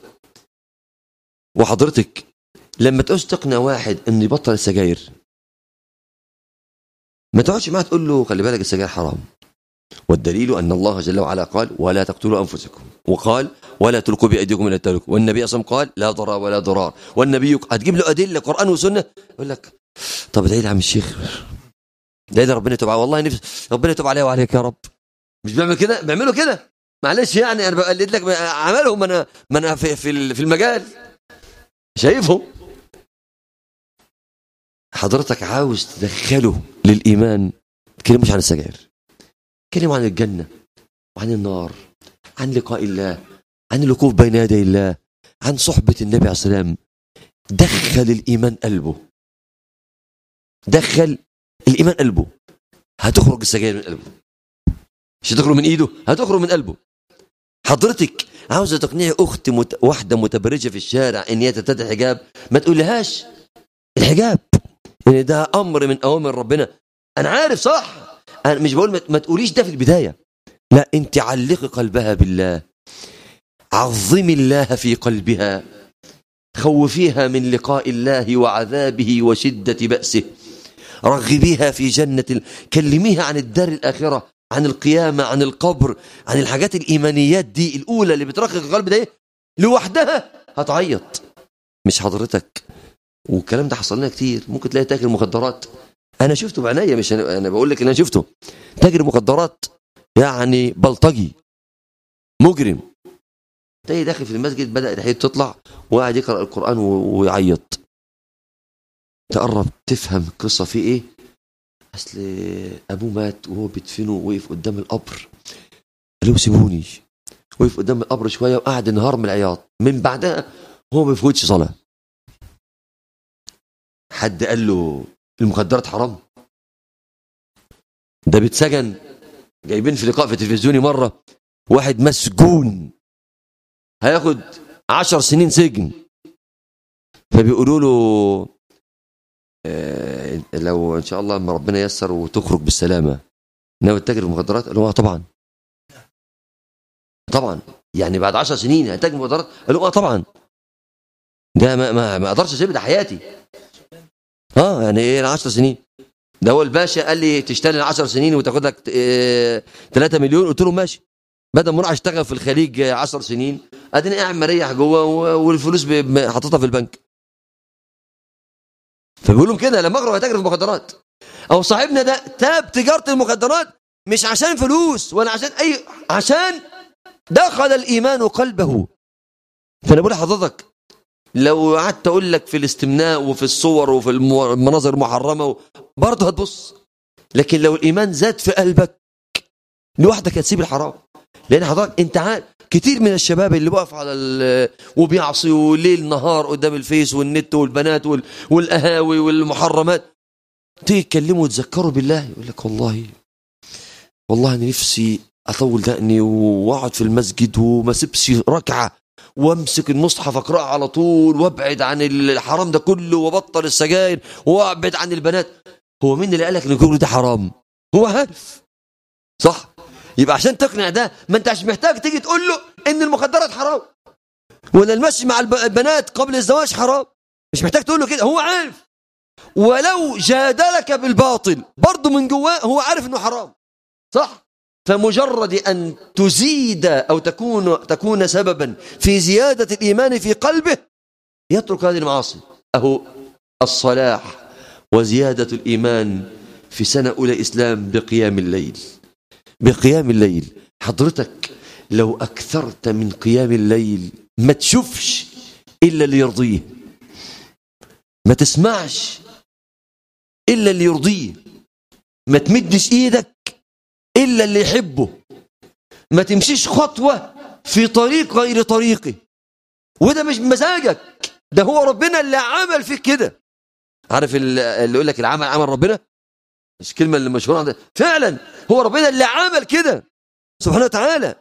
وحضرتك لما تعوز تقنع واحد انه يبطل السجاير ما تقعدش معاه تقول له خلي بالك السجاير حرام والدليل ان الله جل وعلا قال ولا تقتلوا انفسكم وقال ولا تلقوا بايديكم الى التهلكه والنبي اصلا قال لا ضرر ولا ضرار والنبي هتجيب له ادله قران وسنه يقول لك طب ادعي لي عم الشيخ ادعي لي ربنا يتوب والله نفس ربنا يتوب عليه وعليك يا رب مش بيعمل كده بيعملوا كده معلش يعني انا بقلد لك عملهم انا ما انا في في المجال شايفهم حضرتك عاوز تدخله للإيمان تكلموش عن السجاير تكلموا عن الجنة وعن النار عن لقاء الله عن الوقوف بين يدي الله عن صحبة النبي عليه السلام دخل الإيمان قلبه دخل الإيمان قلبه هتخرج السجاير من قلبه مش هتخرج من إيده هتخرج من قلبه حضرتك عاوزه تقنعي اخت مت... واحده متبرجه في الشارع ان هي ترتدي الحجاب ما تقولهاش الحجاب يعني ده امر من اوامر ربنا انا عارف صح انا مش بقول ما تقوليش ده في البدايه لا انت علقي قلبها بالله عظمي الله في قلبها خوفيها من لقاء الله وعذابه وشده باسه رغبيها في جنه كلميها عن الدار الاخره عن القيامة عن القبر عن الحاجات الإيمانيات دي الأولى اللي بترقق القلب ده لوحدها هتعيط مش حضرتك والكلام ده حصل لنا كتير ممكن تلاقي تاكل مخدرات أنا شفته بعناية مش أنا بقول لك إن أنا شفته تاجر مخدرات يعني بلطجي مجرم تلاقي داخل في المسجد بدأ لحيته تطلع وقاعد يقرأ القرآن و- ويعيط تقرب تفهم القصة في ايه اصل ابوه مات وهو بيدفنه وقف قدام القبر قال له سيبوني وقف قدام القبر شويه وقعد النهار من العياط من بعدها هو ما بيفوتش صلاه حد قال له المخدرات حرام ده بيتسجن جايبين في لقاء في تلفزيوني مره واحد مسجون هياخد عشر سنين سجن فبيقولوا له آه، لو ان شاء الله لما ربنا ييسر وتخرج بالسلامه ناوي تتاجر في المخدرات؟ قال له اه طبعا طبعا يعني بعد عشر سنين هتاجر مخدرات؟ قال له اه طبعا ده ما ما, ما اقدرش اسيب ده حياتي اه يعني ايه 10 سنين ده هو الباشا قال لي تشتغل 10 سنين وتاخد لك 3 مليون قلت له ماشي بدل ما اروح اشتغل في الخليج 10 سنين اديني قاعد مريح جوه و- والفلوس ب- ب- حاططها في البنك فبيقولوا كده لما اغرب هتاجر في المخدرات او صاحبنا ده تاب تجاره المخدرات مش عشان فلوس ولا عشان اي عشان دخل الايمان قلبه فانا بقول لحضرتك لو قعدت اقول لك في الاستمناء وفي الصور وفي المو- المناظر المحرمه برضه هتبص لكن لو الايمان زاد في قلبك لوحدك هتسيب الحرام لان حضرتك انت عارف كتير من الشباب اللي بقف على ال- وبيعصي وليل نهار قدام الفيس والنت والبنات وال- والقهاوي والمحرمات تيجي تكلمه وتذكره بالله يقول لك والله والله انا نفسي اطول دقني واقعد في المسجد وما اسيبش ركعه وامسك المصحف اقراه على طول وابعد عن الحرام ده كله وابطل السجاير وابعد عن البنات هو مين اللي قالك ان كل ده حرام هو عارف صح يبقى عشان تقنع ده ما انت مش محتاج تيجي تقول له ان المخدرات حرام ولا المشي مع الب- البنات قبل الزواج حرام مش محتاج تقول له كده هو عارف ولو جادلك بالباطل برضه من جواه هو عارف انه حرام صح فمجرد ان تزيد او تكون تكون سببا في زياده الايمان في قلبه يترك هذه المعاصي اهو الصلاح وزياده الايمان في سنه اولى اسلام بقيام الليل بقيام الليل حضرتك لو اكثرت من قيام الليل ما تشوفش الا اللي يرضيه ما تسمعش الا اللي يرضيه ما تمدش ايدك الا اللي يحبه ما تمشيش خطوه في طريق غير طريقه وده مش بمزاجك ده هو ربنا اللي عمل فيك كده عارف ال- اللي يقول لك العمل عمل ربنا مش الكلمه اللي مشهوره عندنا فعلا هو ربنا اللي عمل كده سبحانه وتعالى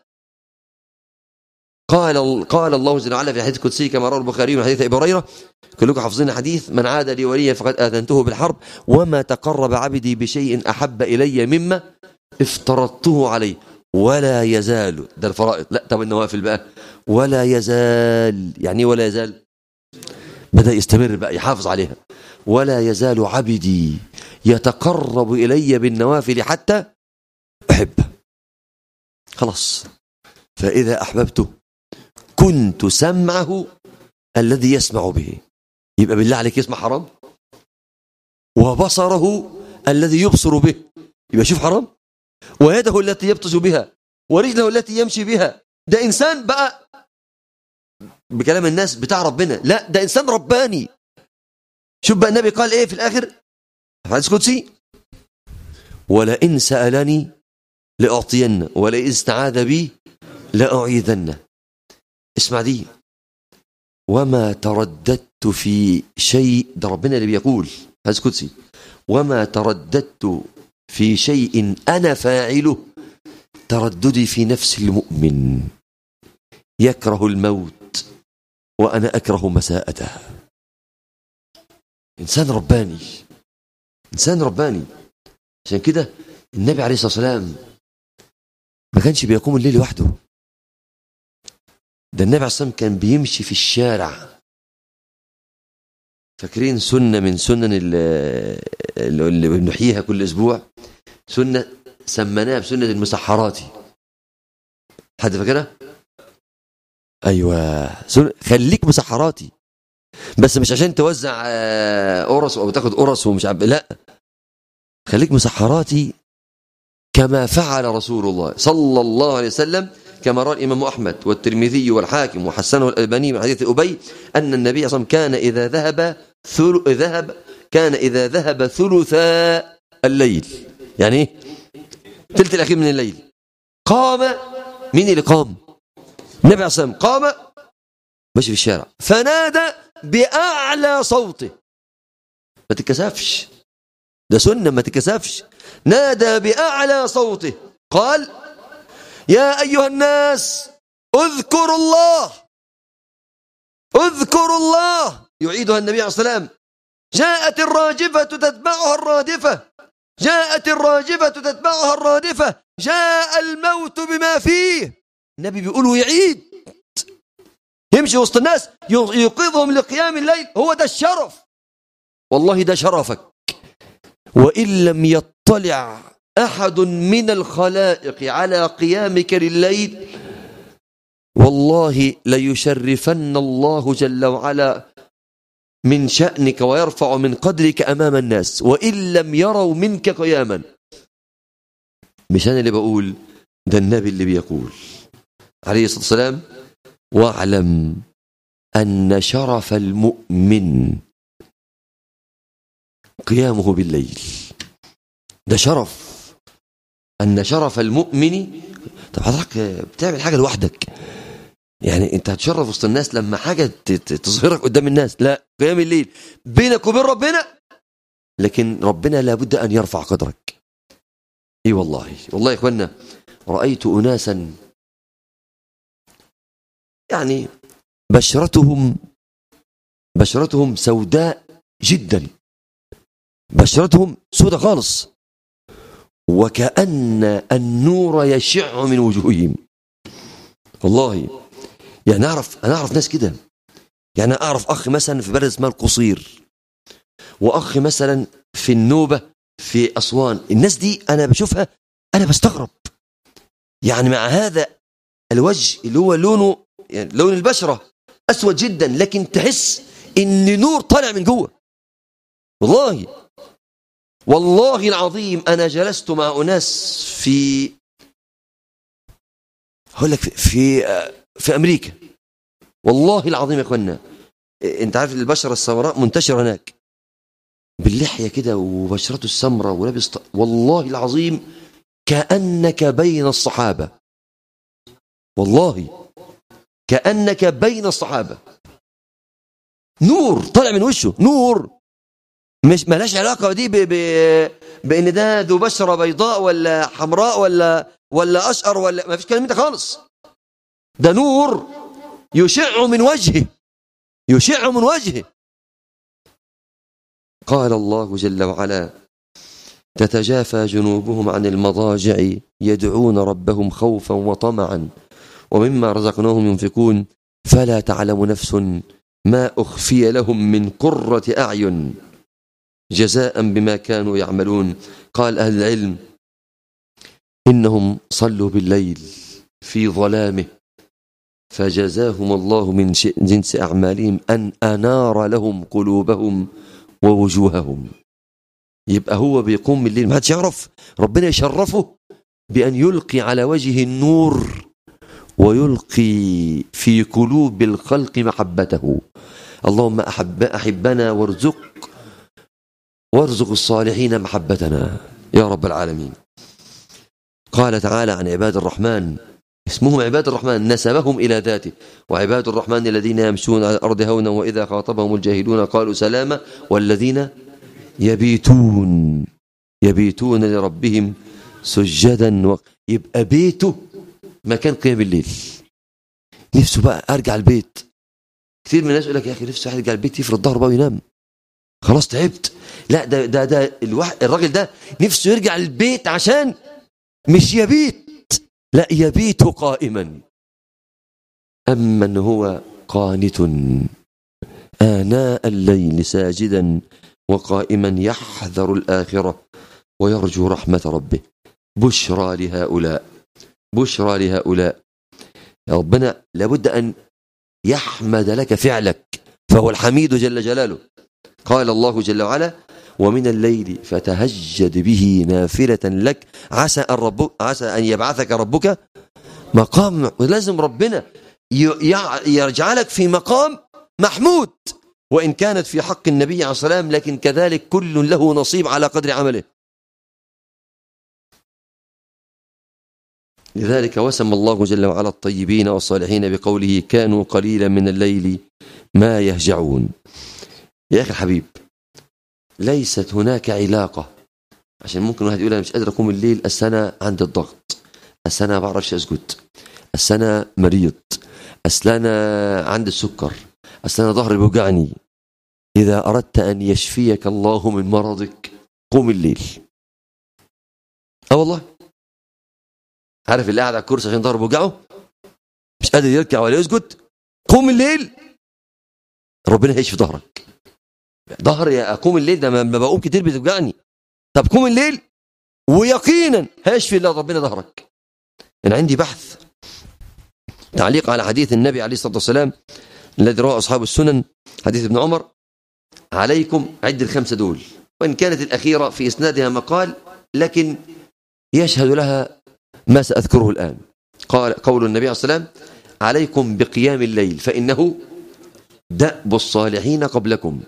قال قال الله جل وعلا في حديث قدسي كما روى البخاري من حديث ابي هريره كلكم حافظين حديث من عاد لي وليا فقد اذنته بالحرب وما تقرب عبدي بشيء احب الي مما افترضته عليه ولا يزال ده الفرائض لا طب النوافل بقى ولا يزال يعني إيه ولا يزال بدا يستمر بقى يحافظ عليها ولا يزال عبدي يتقرب الي بالنوافل حتى احبه خلاص فاذا احببته كنت سمعه الذي يسمع به يبقى بالله عليك يسمع حرام وبصره الذي يبصر به يبقى شوف حرام ويده التي يبطش بها ورجله التي يمشي بها ده انسان بقى بكلام الناس بتاع ربنا لا ده انسان رباني شوف بقى النبي قال ايه في الاخر في حديث قدسي ولئن سالني لاعطين ولئن استعاذ بي لاعيذنه اسمع دي وما ترددت في شيء ده ربنا اللي بيقول حديث قدسي وما ترددت في شيء انا فاعله ترددي في نفس المؤمن يكره الموت وانا اكره مساءته انسان رباني انسان رباني عشان كده النبي عليه الصلاه والسلام ما كانش بيقوم الليل لوحده ده النبي عليه الصلاه والسلام كان بيمشي في الشارع فاكرين سنه من سنن ال- اللي بنحييها كل اسبوع سنه سميناها بسنه المسحرات حد فاكرها؟ ايوه سنة خليك مسحراتي بس مش عشان توزع آه، قرص او تاخد قرص ومش عارف لا خليك مسحراتي كما فعل رسول الله صلى الله عليه وسلم كما روى الإمام أحمد والترمذي والحاكم وحسنه الألباني من حديث أبي أن النبي صلى الله عليه وسلم كان إذا ذهب ثل... ذهب كان إذا ذهب ثلثا الليل يعني إيه؟ ثلث الأخير من الليل قام مين اللي قام النبي عليه الصلاة والسلام قام ماشي في الشارع فنادى بأعلى صوته ما تتكسفش ده سنة ما تتكسفش نادى بأعلى صوته قال يا أيها الناس اذكروا الله اذكروا الله يعيدها النبي عليه الصلاة والسلام جاءت الراجفة تتبعها الرادفة جاءت الراجفة تتبعها الرادفة جاء الموت بما فيه النبي بيقول يعيد يمشي وسط الناس يوقظهم لقيام الليل هو ده الشرف والله ده شرفك وإن لم يطلع أحد من الخلائق على قيامك لليل والله ليشرفن الله جل وعلا من شأنك ويرفع من قدرك أمام الناس وإن لم يروا منك قياما مش أنا اللي بقول ده النبي اللي بيقول عليه الصلاة والسلام واعلم أن شرف المؤمن قيامه بالليل ده شرف أن شرف المؤمن طب حضرتك بتعمل حاجة لوحدك يعني انت هتشرف وسط الناس لما حاجة تظهرك قدام الناس لا قيام الليل بينك وبين ربنا لكن ربنا لابد أن يرفع قدرك اي والله والله يا اخوانا رأيت أناسا يعني بشرتهم بشرتهم سوداء جدا بشرتهم سوداء خالص وكأن النور يشع من وجوههم والله يعني أعرف أنا أعرف ناس كده يعني أعرف أخ مثلا في بلد اسمها القصير وأخ مثلا في النوبة في أسوان الناس دي أنا بشوفها أنا بستغرب يعني مع هذا الوجه اللي هو لونه يعني لون البشرة أسود جدا لكن تحس إن نور طالع من جوه والله والله العظيم أنا جلست مع أناس في هقول لك في في, في أمريكا والله العظيم يا أخوانا أنت عارف البشرة السمراء منتشرة هناك باللحية كده وبشرته السمراء ولابس ط... والله العظيم كأنك بين الصحابة والله كأنك بين الصحابة نور طالع من وشه نور مش ملاش علاقة دي ب... ب... بأن ده ذو بشرة بيضاء ولا حمراء ولا ولا أشقر ولا ما فيش كلام ده خالص ده نور يشع من وجهه يشع من وجهه قال الله جل وعلا تتجافى جنوبهم عن المضاجع يدعون ربهم خوفا وطمعا ومما رزقناهم ينفقون فلا تعلم نفس ما أخفي لهم من قرة أعين جزاء بما كانوا يعملون قال أهل العلم إنهم صلوا بالليل في ظلامه فجزاهم الله من جنس أعمالهم أن أنار لهم قلوبهم ووجوههم يبقى هو بيقوم بالليل ما حدش يعرف ربنا يشرفه بأن يلقي على وجه النور ويلقي في قلوب الخلق محبته اللهم أحب أحبنا وارزق وارزق الصالحين محبتنا يا رب العالمين قال تعالى عن عباد الرحمن اسمهم عباد الرحمن نسبهم إلى ذاته وعباد الرحمن الذين يمشون على الأرض هونا وإذا خاطبهم الجاهلون قالوا سلاما والذين يبيتون يبيتون لربهم سجدا و... يبقى بيته مكان قيام الليل نفسه بقى ارجع البيت كثير من الناس يقول لك يا اخي نفسه يرجع البيت يفرد ظهره بقى وينام خلاص تعبت لا ده ده ده الواحد الراجل ده نفسه يرجع البيت عشان مش يبيت لا يبيت قائما أمن هو قانت آناء الليل ساجدا وقائما يحذر الآخرة ويرجو رحمة ربه بشرى لهؤلاء بشرى لهؤلاء ربنا لابد أن يحمد لك فعلك فهو الحميد جل جلاله قال الله جل وعلا ومن الليل فتهجد به نافلة لك عسى أن, ربك عسى أن يبعثك ربك مقام لازم ربنا ي- يع- يجعلك في مقام محمود وإن كانت في حق النبي عليه الصلاة والسلام لكن كذلك كل له نصيب على قدر عمله لذلك وسم الله جل وعلا الطيبين والصالحين بقوله كانوا قليلا من الليل ما يهجعون يا أخي الحبيب ليست هناك علاقة عشان ممكن واحد يقول أنا مش قادر أقوم الليل أصل أنا عندي الضغط أصل أنا ما بعرفش أسجد أصل أنا مريض أصل أنا عندي السكر أصل أنا ظهري بيوجعني إذا أردت أن يشفيك الله من مرضك قم الليل أه والله عارف اللي قاعد على الكرسي عشان ظهره بيوجعه مش قادر يركع ولا يسجد قوم الليل ربنا هيشفي ظهرك ظهري اقوم الليل ده ما ما بقوم كتير بتوجعني طب قوم الليل ويقينا هيشفي الله ربنا ظهرك انا عندي بحث تعليق على حديث النبي عليه الصلاه والسلام الذي رواه اصحاب السنن حديث ابن عمر عليكم عد الخمسه دول وان كانت الاخيره في اسنادها مقال لكن يشهد لها ما ساذكره الان قال قول النبي عليه الصلاه والسلام عليكم بقيام الليل فانه دأب الصالحين قبلكم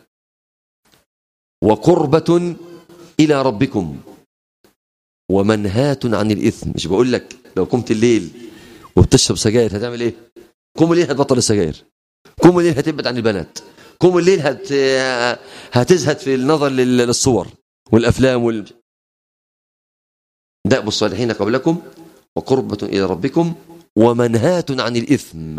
وقربة إلى ربكم ومنهاة عن الإثم مش بقول لك لو قمت الليل وبتشرب سجاير هتعمل إيه قوم الليل هتبطل السجاير قوم الليل هتبعد عن البنات قوم الليل هت... هتزهد في النظر لل- للصور والأفلام وال... دأب الصالحين قبلكم وقربة إلى ربكم ومنهاة عن الإثم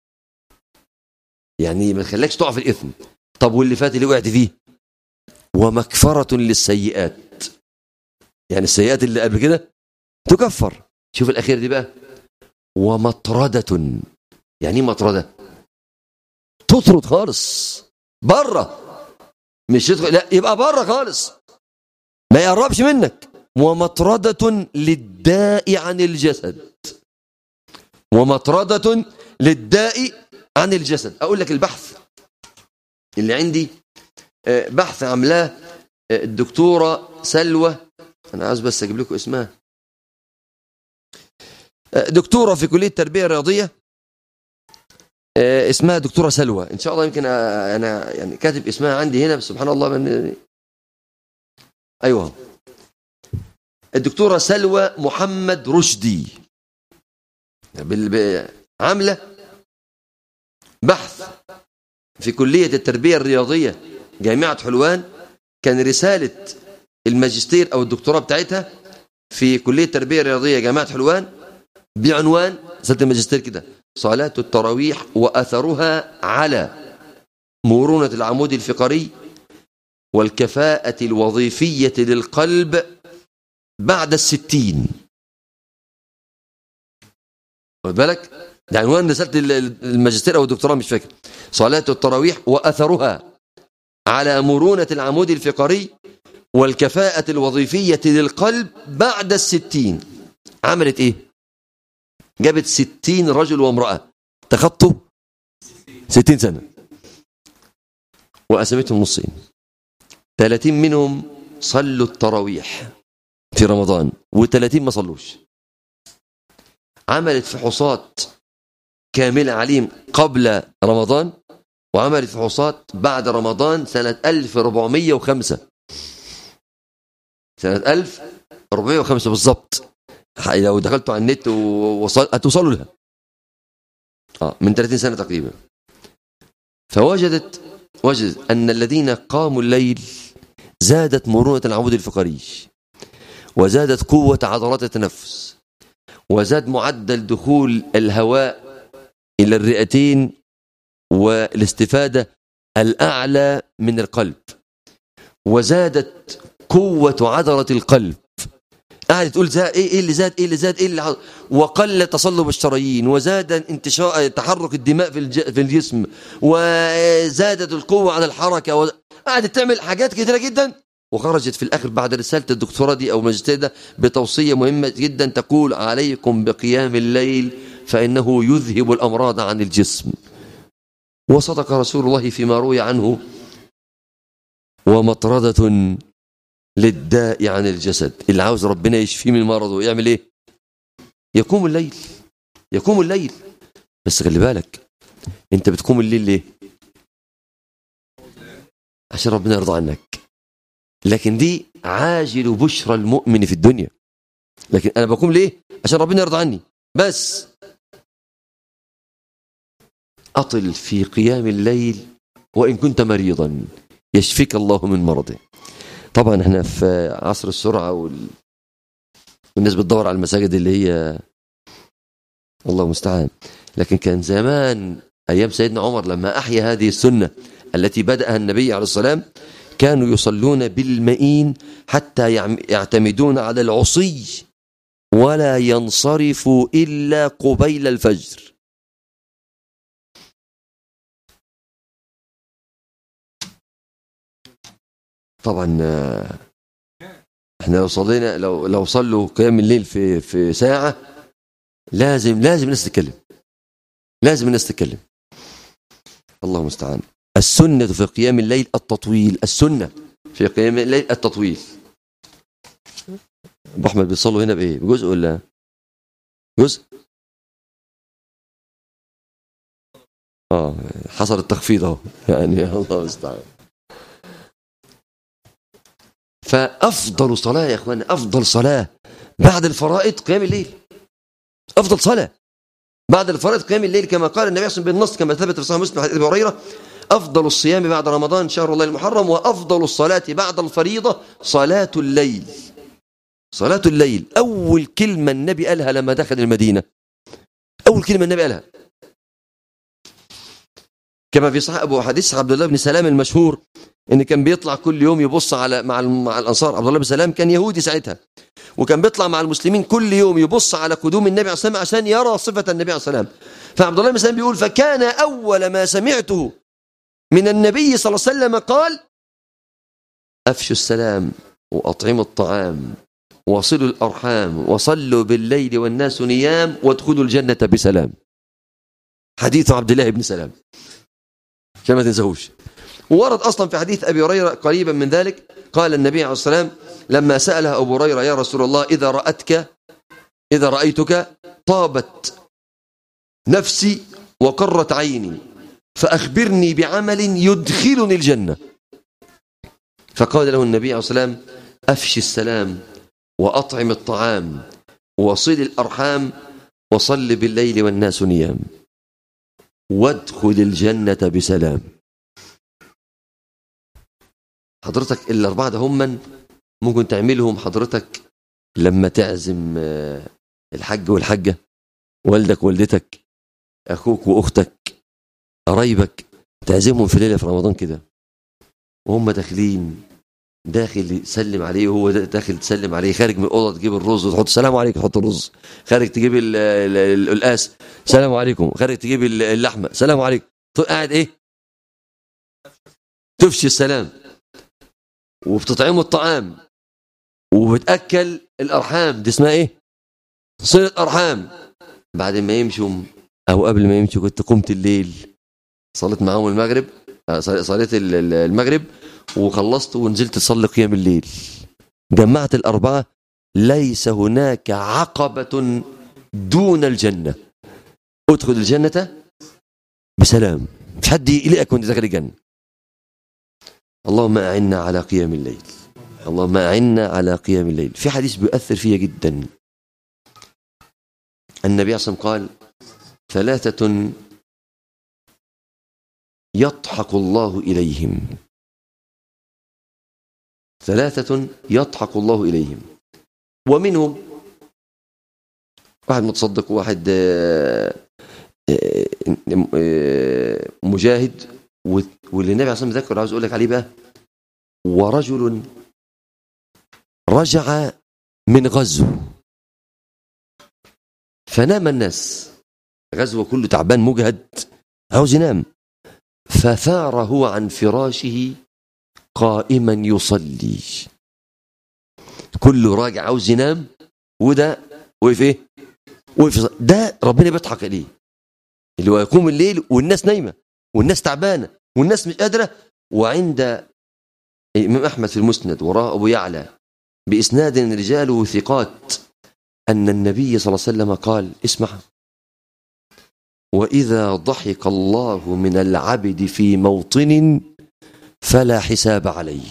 يعني ما تخليكش تقع في الإثم طب واللي فات اللي وقعت فيه ومكفرة للسيئات يعني السيئات اللي قبل كده تكفر شوف الأخير دي بقى ومطردة يعني ايه مطردة تطرد خالص بره مش يدخل لا يبقى بره خالص ما يقربش منك ومطردة للداء عن الجسد ومطردة للداء عن الجسد أقول لك البحث اللي عندي آه، بحث عملاه آه، الدكتورة سلوى أنا عايز بس أجيب لكم اسمها آه، دكتورة في كلية التربية الرياضية آه، اسمها دكتورة سلوى إن شاء الله يمكن آه، أنا يعني كاتب اسمها عندي هنا بس سبحان الله من أيوه الدكتورة سلوى محمد رشدي بال- ب- عاملة بحث في كلية التربية الرياضية جامعة حلوان كان رسالة الماجستير أو الدكتوراه بتاعتها في كلية التربية الرياضية جامعة حلوان بعنوان رسالة الماجستير كده صلاة التراويح وأثرها على مرونة العمود الفقري والكفاءة الوظيفية للقلب بعد الستين واخد بالك ده عنوان رسالة ال- الماجستير أو الدكتوراه مش فاكر صلاة التراويح وأثرها على مرونة العمود الفقري والكفاءة الوظيفية للقلب بعد الستين عملت إيه جابت ستين رجل وامرأة تخطوا ستين سنة وقسمتهم نصين ثلاثين منهم صلوا التراويح في رمضان وثلاثين ما صلوش عملت فحوصات كاملة عليهم قبل رمضان وعملت فحوصات بعد رمضان سنة 1405 سنة 1405 بالضبط لو دخلتوا على النت ووصل هتوصلوا لها آه من 30 سنة تقريبا فوجدت وجدت أن الذين قاموا الليل زادت مرونة العمود الفقري وزادت قوة عضلات التنفس وزاد معدل دخول الهواء إلى الرئتين والاستفادة الأعلى من القلب وزادت قوة عضلة القلب قاعد تقول زاد ايه ايه اللي زاد ايه اللي زاد ايه اللي حصل وقل تصلب الشرايين وزاد انتشار تحرك الدماء في الج... في الجسم وزادت القوة على الحركة و... قاعدة تعمل حاجات كثيرة جدا وخرجت في الآخر بعد رسالة الدكتوراه دي أو ماجستير ده بتوصية مهمة جدا تقول عليكم بقيام الليل فإنه يذهب الأمراض عن الجسم وصدق رسول الله فيما روي عنه ومطردة للداء عن الجسد اللي عاوز ربنا يشفيه من مرضه يعمل ايه يقوم الليل يقوم الليل بس خلي بالك انت بتقوم الليل ليه عشان ربنا يرضى عنك لكن دي عاجل بشرى المؤمن في الدنيا لكن انا بقوم ليه عشان ربنا يرضى عني بس اطل في قيام الليل وان كنت مريضا يشفيك الله من مرضه طبعا احنا في عصر السرعه وال... والناس بتدور على المساجد اللي هي الله المستعان لكن كان زمان ايام سيدنا عمر لما احيا هذه السنه التي بداها النبي عليه السلام كانوا يصلون بالمئين حتى يعم- يعتمدون على العصي ولا ينصرفوا الا قبيل الفجر طبعا آه، احنا لو صلينا لو لو صلوا قيام الليل في في ساعه لازم لازم الناس تتكلم لازم الناس تتكلم الله المستعان السنة في قيام الليل التطويل السنة في قيام الليل التطويل أبو أحمد بيصلوا هنا بإيه بجزء ولا جزء آه حصل التخفيض أهو يعني الله المستعان فأفضل صلاة يا إخوان أفضل صلاة بعد الفرائض قيام الليل أفضل صلاة بعد الفرائض قيام الليل كما قال النبي صلى الله عليه وسلم بالنص كما ثبت في صحيح مسلم حديث ابي هريره افضل الصيام بعد رمضان شهر الله المحرم وافضل الصلاه بعد الفريضه صلاه الليل صلاه الليل اول كلمه النبي قالها لما دخل المدينه اول كلمه النبي قالها كما في صحيح ابو حديث عبد الله بن سلام المشهور ان كان بيطلع كل يوم يبص على مع مع الانصار عبد الله بن سلام كان يهودي ساعتها وكان بيطلع مع المسلمين كل يوم يبص على قدوم النبي عليه الصلاه والسلام عشان يرى صفه النبي عليه الصلاه والسلام فعبد الله بن سلام بيقول فكان اول ما سمعته من النبي صلى الله عليه وسلم قال افشوا السلام واطعموا الطعام وصلوا الارحام وصلوا بالليل والناس نيام وادخلوا الجنه بسلام حديث عبد الله بن سلام عشان ما تنساهوش ورد اصلا في حديث ابي هريره قريبا من ذلك قال النبي عليه الصلاه والسلام لما سالها ابو هريره يا رسول الله اذا راتك اذا رايتك طابت نفسي وقرت عيني فاخبرني بعمل يدخلني الجنه فقال له النبي عليه الصلاه والسلام افشي السلام واطعم الطعام وصل الارحام وصل بالليل والناس نيام وادخل الجنه بسلام حضرتك الأربعة ده هم ممكن تعملهم حضرتك لما تعزم آه، الحج والحجة والدك والدتك أخوك وأختك قرايبك تعزمهم في ليلة في رمضان كده وهم داخلين داخل تسلم عليه وهو دا- داخل تسلم عليه خارج من الأوضة تجيب الرز وتحط السلام عليكم تحط الرز خارج تجيب ال- ال- ال- القلقاس سلام عليكم خارج تجيب ال- اللحمة سلام عليكم قاعد إيه تفشي السلام وبتطعموا الطعام وبتاكل الارحام دي اسمها ايه صله ارحام بعد ما يمشوا او قبل ما يمشوا كنت قمت الليل صليت معاهم المغرب آه، صل- صليت ال- ال- المغرب وخلصت ونزلت اصلي قيام الليل جمعت الاربعه ليس هناك عقبه دون الجنه ادخل الجنه بسلام مش حد يقلقك وانت داخل الجنه اللهم أعنا على قيام الليل اللهم أعنا على قيام الليل في حديث بيؤثر فيا جدا النبي صلى الله عليه وسلم قال ثلاثة يضحك الله إليهم ثلاثة يضحك الله إليهم ومنهم واحد متصدق وواحد آه، آه، آه، مجاهد و- واللي النبي عليه الصلاه والسلام ذكر عاوز اقول لك عليه بقى ورجل رجع من غزو فنام الناس غزوه كله تعبان مجهد عاوز ينام فثار هو عن فراشه قائما يصلي كله راجع عاوز ينام وده وقف ايه وقف يصلي. ده ربنا بيضحك عليه اللي هو يقوم الليل والناس نايمه والناس تعبانه والناس مش قادره وعند الإمام أحمد في المسند وراه أبو يعلى بإسناد رجاله ثقات أن النبي صلى الله عليه وسلم قال اسمع وإذا ضحك الله من العبد في موطن فلا حساب عليه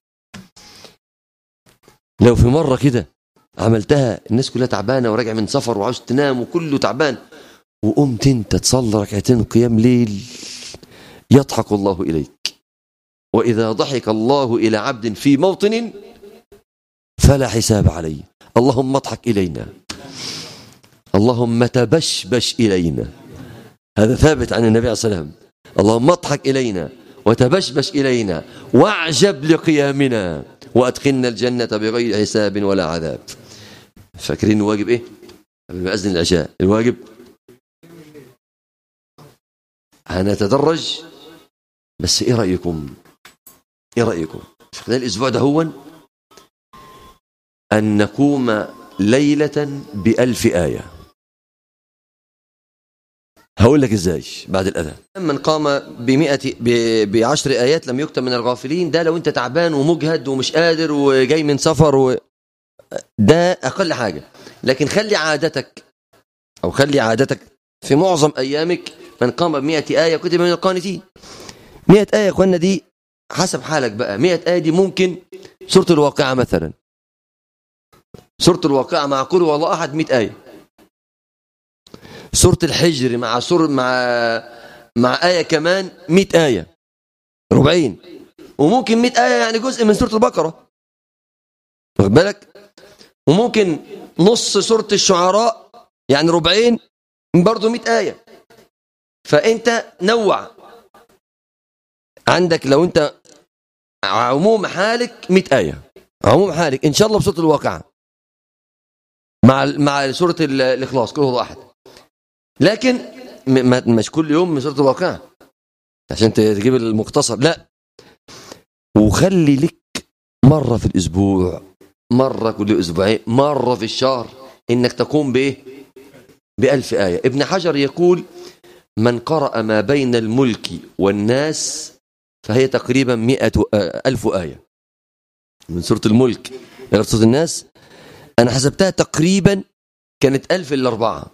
لو في مرة كده عملتها الناس كلها تعبانة وراجع من سفر وعاوز تنام وكله تعبان وقمت انت تصلي ركعتين قيام ليل يضحك الله إليك وإذا ضحك الله إلى عبد في موطن فلا حساب عليه اللهم اضحك إلينا اللهم تبشبش إلينا هذا ثابت عن النبي عليه الصلاة والسلام اللهم اضحك إلينا وتبشبش إلينا واعجب لقيامنا وأدخلنا الجنة بغير حساب ولا عذاب فاكرين الواجب إيه؟ قبل ما أذن العشاء الواجب هنتدرج بس إيه رأيكم؟ إيه رأيكم؟ في خلال الأسبوع ده هو أن نقوم ليلة بألف آية هقول لك ازاي بعد الاذان من قام بمئة ب- بعشر ايات لم يكتب من الغافلين ده لو انت تعبان ومجهد ومش قادر وجاي من سفر و... ده اقل حاجه لكن خلي عادتك او خلي عادتك في معظم ايامك من قام بمئة ايه كتب من القانتين مئة ايه يا اخوانا دي حسب حالك بقى مئة ايه دي ممكن سوره الواقعه مثلا سوره الواقعه مع قل هو الله احد 100 ايه سورة الحجر مع سور مع مع آية كمان 100 آية ربعين وممكن 100 آية يعني جزء من سورة البقرة واخد بالك وممكن نص سورة الشعراء يعني ربعين برضه 100 آية فأنت نوع عندك لو أنت عموم حالك 100 آية عموم حالك إن شاء الله بسورة الواقعة مع مع سورة ال- الإخلاص كل هو أحد لكن م- ما- مش كل يوم من سوره الواقعه عشان ت- تجيب المختصر لا وخلي لك مره في الاسبوع مره كل اسبوعين مره في الشهر انك تقوم بايه بألف آية ابن حجر يقول من قرأ ما بين الملك والناس فهي تقريبا مئة آه، ألف آية من سورة الملك إلى سورة الناس أنا حسبتها تقريبا كانت ألف إلا أربعة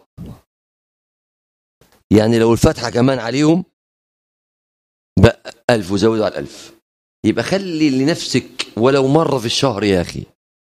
يعني لو الفتحة كمان عليهم بقى ألف وزود على الألف يبقى خلي لنفسك ولو مرة في الشهر يا أخي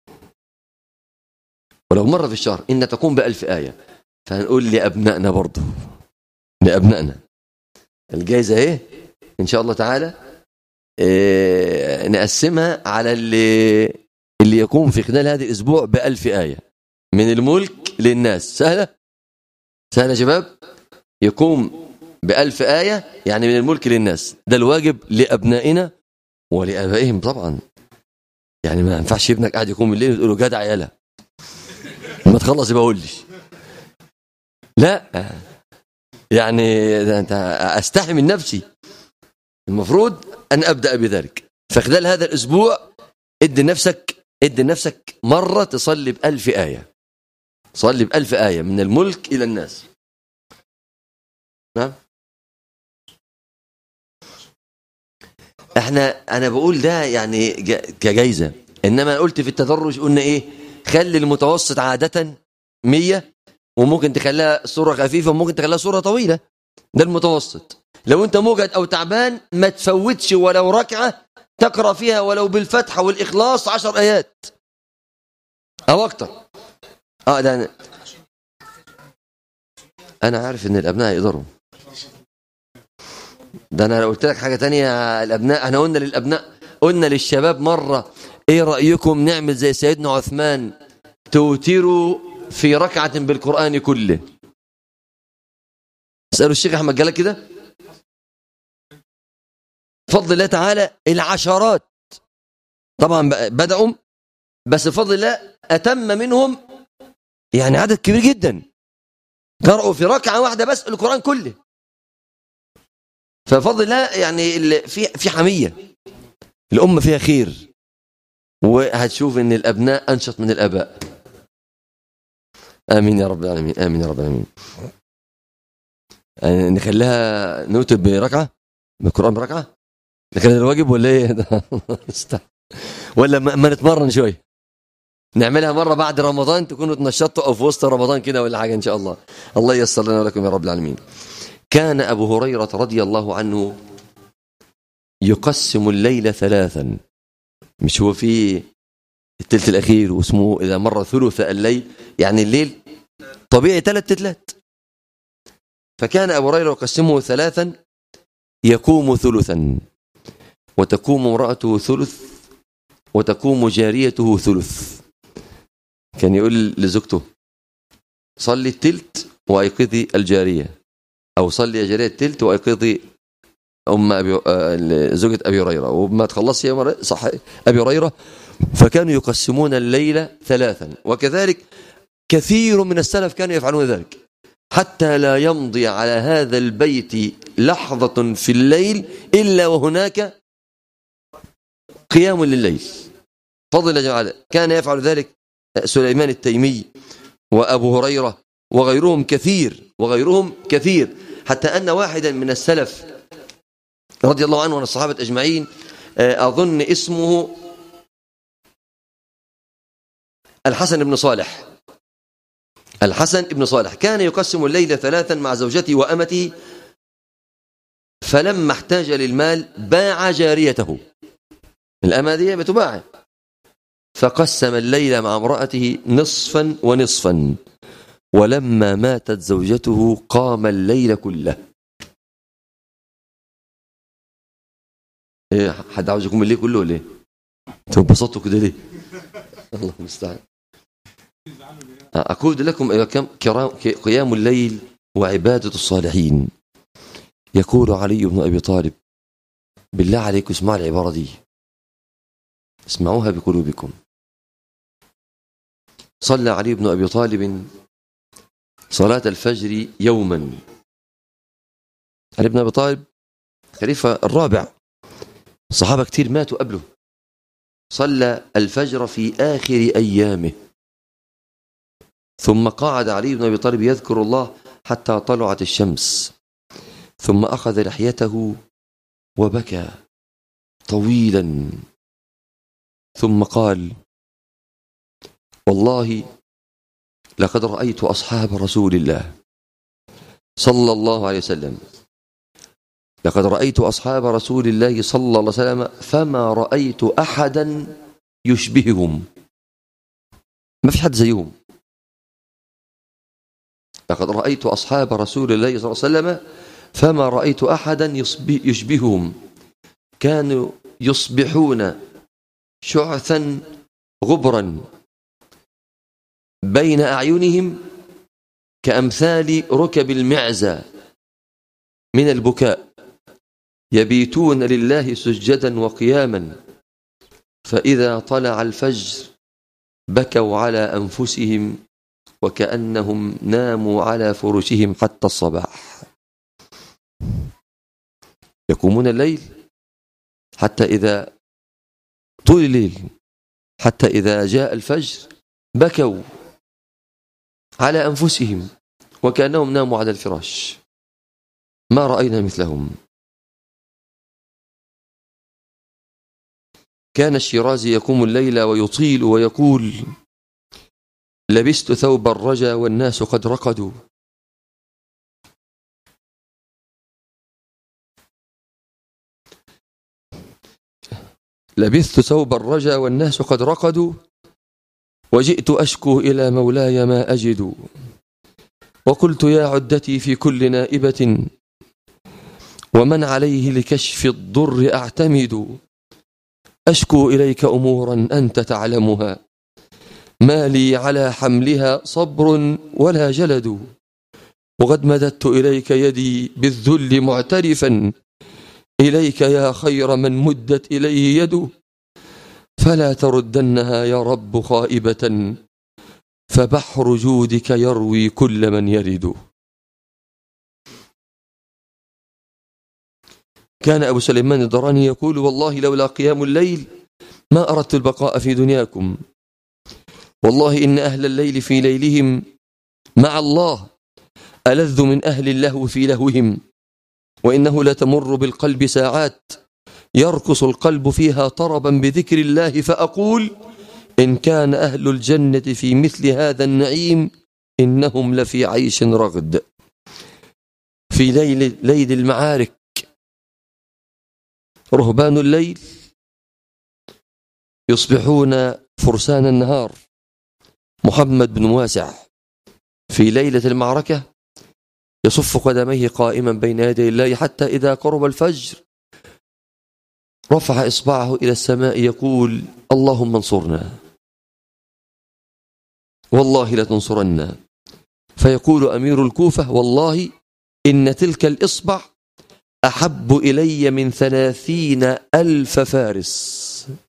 ولو مرة في الشهر إن تقوم بألف آية فهنقول لأبنائنا برضو لأبنائنا الجائزة إيه إن شاء الله تعالى إيه نقسمها على اللي اللي يقوم في خلال هذا الأسبوع بألف آية من الملك للناس سهلة سهلة يا شباب يقوم بألف آية يعني من الملك للناس ده الواجب لأبنائنا ولآبائهم طبعا يعني ما ينفعش ابنك قاعد يقوم الليل وتقول له جدع يالا لما تخلص يبقى قول لي لا يعني ده انت استحي من نفسي المفروض ان ابدا بذلك فخلال هذا الاسبوع ادي نفسك ادي نفسك مره تصلي بألف آية صلي بألف آية من الملك إلى الناس نعم احنا انا بقول ده يعني ج- كجايزه انما قلت في التدرج قلنا ايه خلي المتوسط عاده 100 وممكن تخليها صوره خفيفه وممكن تخليها صوره طويله ده المتوسط لو انت موجد او تعبان ما تفوتش ولو ركعه تقرا فيها ولو بالفتحه والاخلاص عشر ايات او اكتر اه ده أنا, انا عارف ان الابناء يقدروا ده انا لو قلت لك حاجه تانية الابناء احنا قلنا للابناء قلنا للشباب مره ايه رايكم نعمل زي سيدنا عثمان توتروا في ركعه بالقران كله اسالوا الشيخ احمد جلال كده بفضل الله تعالى العشرات طبعا ب- بدأوا بس بفضل الله أتم منهم يعني عدد كبير جدا قرأوا في ركعة واحدة بس القرآن كله فبفضل الله يعني ال- في في حمية الأمة فيها خير وهتشوف إن الأبناء أنشط من الآباء آمين يا رب العالمين آمين يا رب العالمين يعني نخليها نوتب بركعة بالقرآن بركعة ده كان الواجب ولا ايه؟ ده ولا ما, ما نتمرن شويه نعملها مرة بعد رمضان تكونوا تنشطوا أو في وسط رمضان كده ولا حاجة إن شاء الله الله ييسر لنا ولكم يا رب العالمين كان أبو هريرة رضي الله عنه يقسم الليل ثلاثا مش هو في التلت الأخير واسمه إذا مر ثلث الليل يعني الليل طبيعي ثلاث تتلات فكان أبو هريرة يقسمه ثلاثا يقوم ثلثا وتقوم امرأته ثلث وتقوم جاريته ثلث كان يقول لزوجته صلي التلت وأيقظي الجارية أو صلي يا جارية التلت وأيقظي أم أبي آه، زوجة أبي هريرة وما تخلصي يا مر- صح أبي هريرة فكانوا يقسمون الليل ثلاثا وكذلك كثير من السلف كانوا يفعلون ذلك حتى لا يمضي على هذا البيت لحظة في الليل إلا وهناك قيام لليل فضل جعل كان يفعل ذلك سليمان التيمي وأبو هريرة وغيرهم كثير وغيرهم كثير حتى أن واحدا من السلف رضي الله عنه وعن الصحابة أجمعين آه، أظن اسمه الحسن بن صالح الحسن بن صالح كان يقسم الليل ثلاثا مع زوجته وأمته فلما احتاج للمال باع جاريته الأمة دي بتباع فقسم الليل مع امرأته نصفا ونصفا ولما ماتت زوجته قام الليل كله ايه حد عاوز يقوم الليل كله ولا ايه؟ انتوا انبسطتوا كده ليه؟ الله المستعان أقول لكم أيها كم كرام قيام الليل وعبادة الصالحين يقول علي بن أبي طالب بالله عليكم اسمعوا العبارة دي اسمعوها بقلوبكم صلى علي بن أبي طالب صلاة الفجر يوما علي بن أبي طالب خليفة الرابع صحابة كتير ماتوا قبله صلى الفجر في آخر أيامه ثم قعد علي بن أبي طالب يذكر الله حتى طلعت الشمس ثم أخذ لحيته وبكى طويلا ثم قال والله لقد رأيت أصحاب رسول الله صلى الله عليه وسلم لقد رأيت أصحاب رسول الله صلى الله عليه وسلم فما رأيت أحدا يشبههم ما في حد زيهم لقد رأيت أصحاب رسول الله صلى الله عليه وسلم فما رأيت أحدا يصبي- يشبههم كانوا يصبحون شعثا غبرا بين أعينهم كأمثال ركب المعزى من البكاء يبيتون لله سجدا وقياما فإذا طلع الفجر بكوا على أنفسهم وكأنهم ناموا على فرشهم حتى الصباح يقومون الليل حتى إذا طول الليل حتى إذا جاء الفجر بكوا على أنفسهم وكأنهم ناموا على الفراش ما رأينا مثلهم كان الشيرازي يقوم الليل ويطيل ويقول لبست ثوب الرجا والناس قد رقدوا لبثت ثوب الرجا والناس قد رقدوا وجئت أشكو إلى مولاي ما أجد وقلت يا عدتي في كل نائبة ومن عليه لكشف الضر أعتمد أشكو إليك أمورا أنت تعلمها ما لي على حملها صبر ولا جلد وقد مددت إليك يدي بالذل معترفا إليك يا خير من مدت إليه يده فلا تردنها يا رب خائبة فبحر جودك يروي كل من يرد كان أبو سليمان الدراني يقول والله لولا قيام الليل ما أردت البقاء في دنياكم والله إن أهل الليل في ليلهم مع الله ألذ من أهل اللهو في لهوهم وإنه لتمر بالقلب ساعات يرقص القلب فيها طربا بذكر الله فأقول إن كان أهل الجنة في مثل هذا النعيم إنهم لفي عيش رغد في ليل, ليل المعارك رهبان الليل يصبحون فرسان النهار محمد بن واسع في ليلة المعركة يصف قدميه قائما بين يدي الله حتى إذا قرب الفجر رفع إصبعه إلى السماء يقول اللهم انصرنا والله لتنصرنا فيقول أمير الكوفة والله إن تلك الإصبع أحب إلي من ثلاثين ألف فارس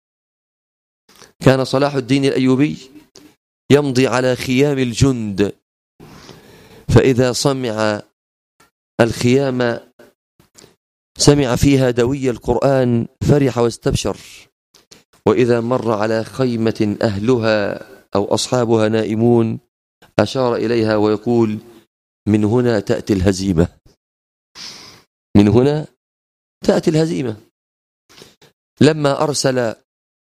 كان صلاح الدين الأيوبي يمضي على خيام الجند فإذا سمع الخيام سمع فيها دوي القرآن فرح واستبشر وإذا مر على خيمة أهلها أو أصحابها نائمون أشار إليها ويقول من هنا تأتي الهزيمة من هنا تأتي الهزيمة لما أرسل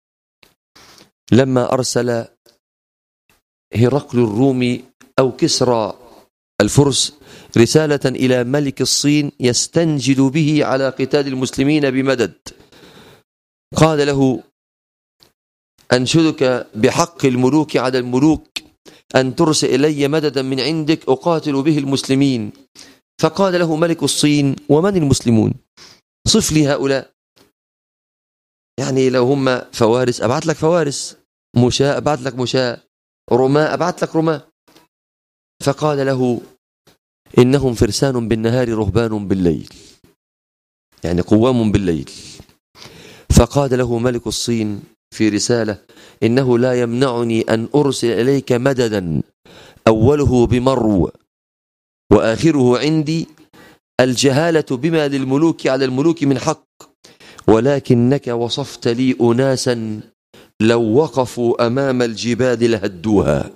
لما أرسل هرقل الرومي أو كسرى الفرس رسالة إلى ملك الصين يستنجد به على قتال المسلمين بمدد قال له أنشدك بحق الملوك على الملوك أن ترسل إلي مددا من عندك أقاتل به المسلمين فقال له ملك الصين ومن المسلمون صف لي هؤلاء يعني لو هم فوارس أبعث لك فوارس مشاة أبعث لك مشاة رماء أبعث لك رماء فقال له إنهم فرسان بالنهار رهبان بالليل يعني قوام بالليل فقال له ملك الصين في رسالة إنه لا يمنعني أن أرسل إليك مددا أوله بمرو وآخره عندي الجهالة بما للملوك على الملوك من حق ولكنك وصفت لي أناسا لو وقفوا أمام الجبال لهدوها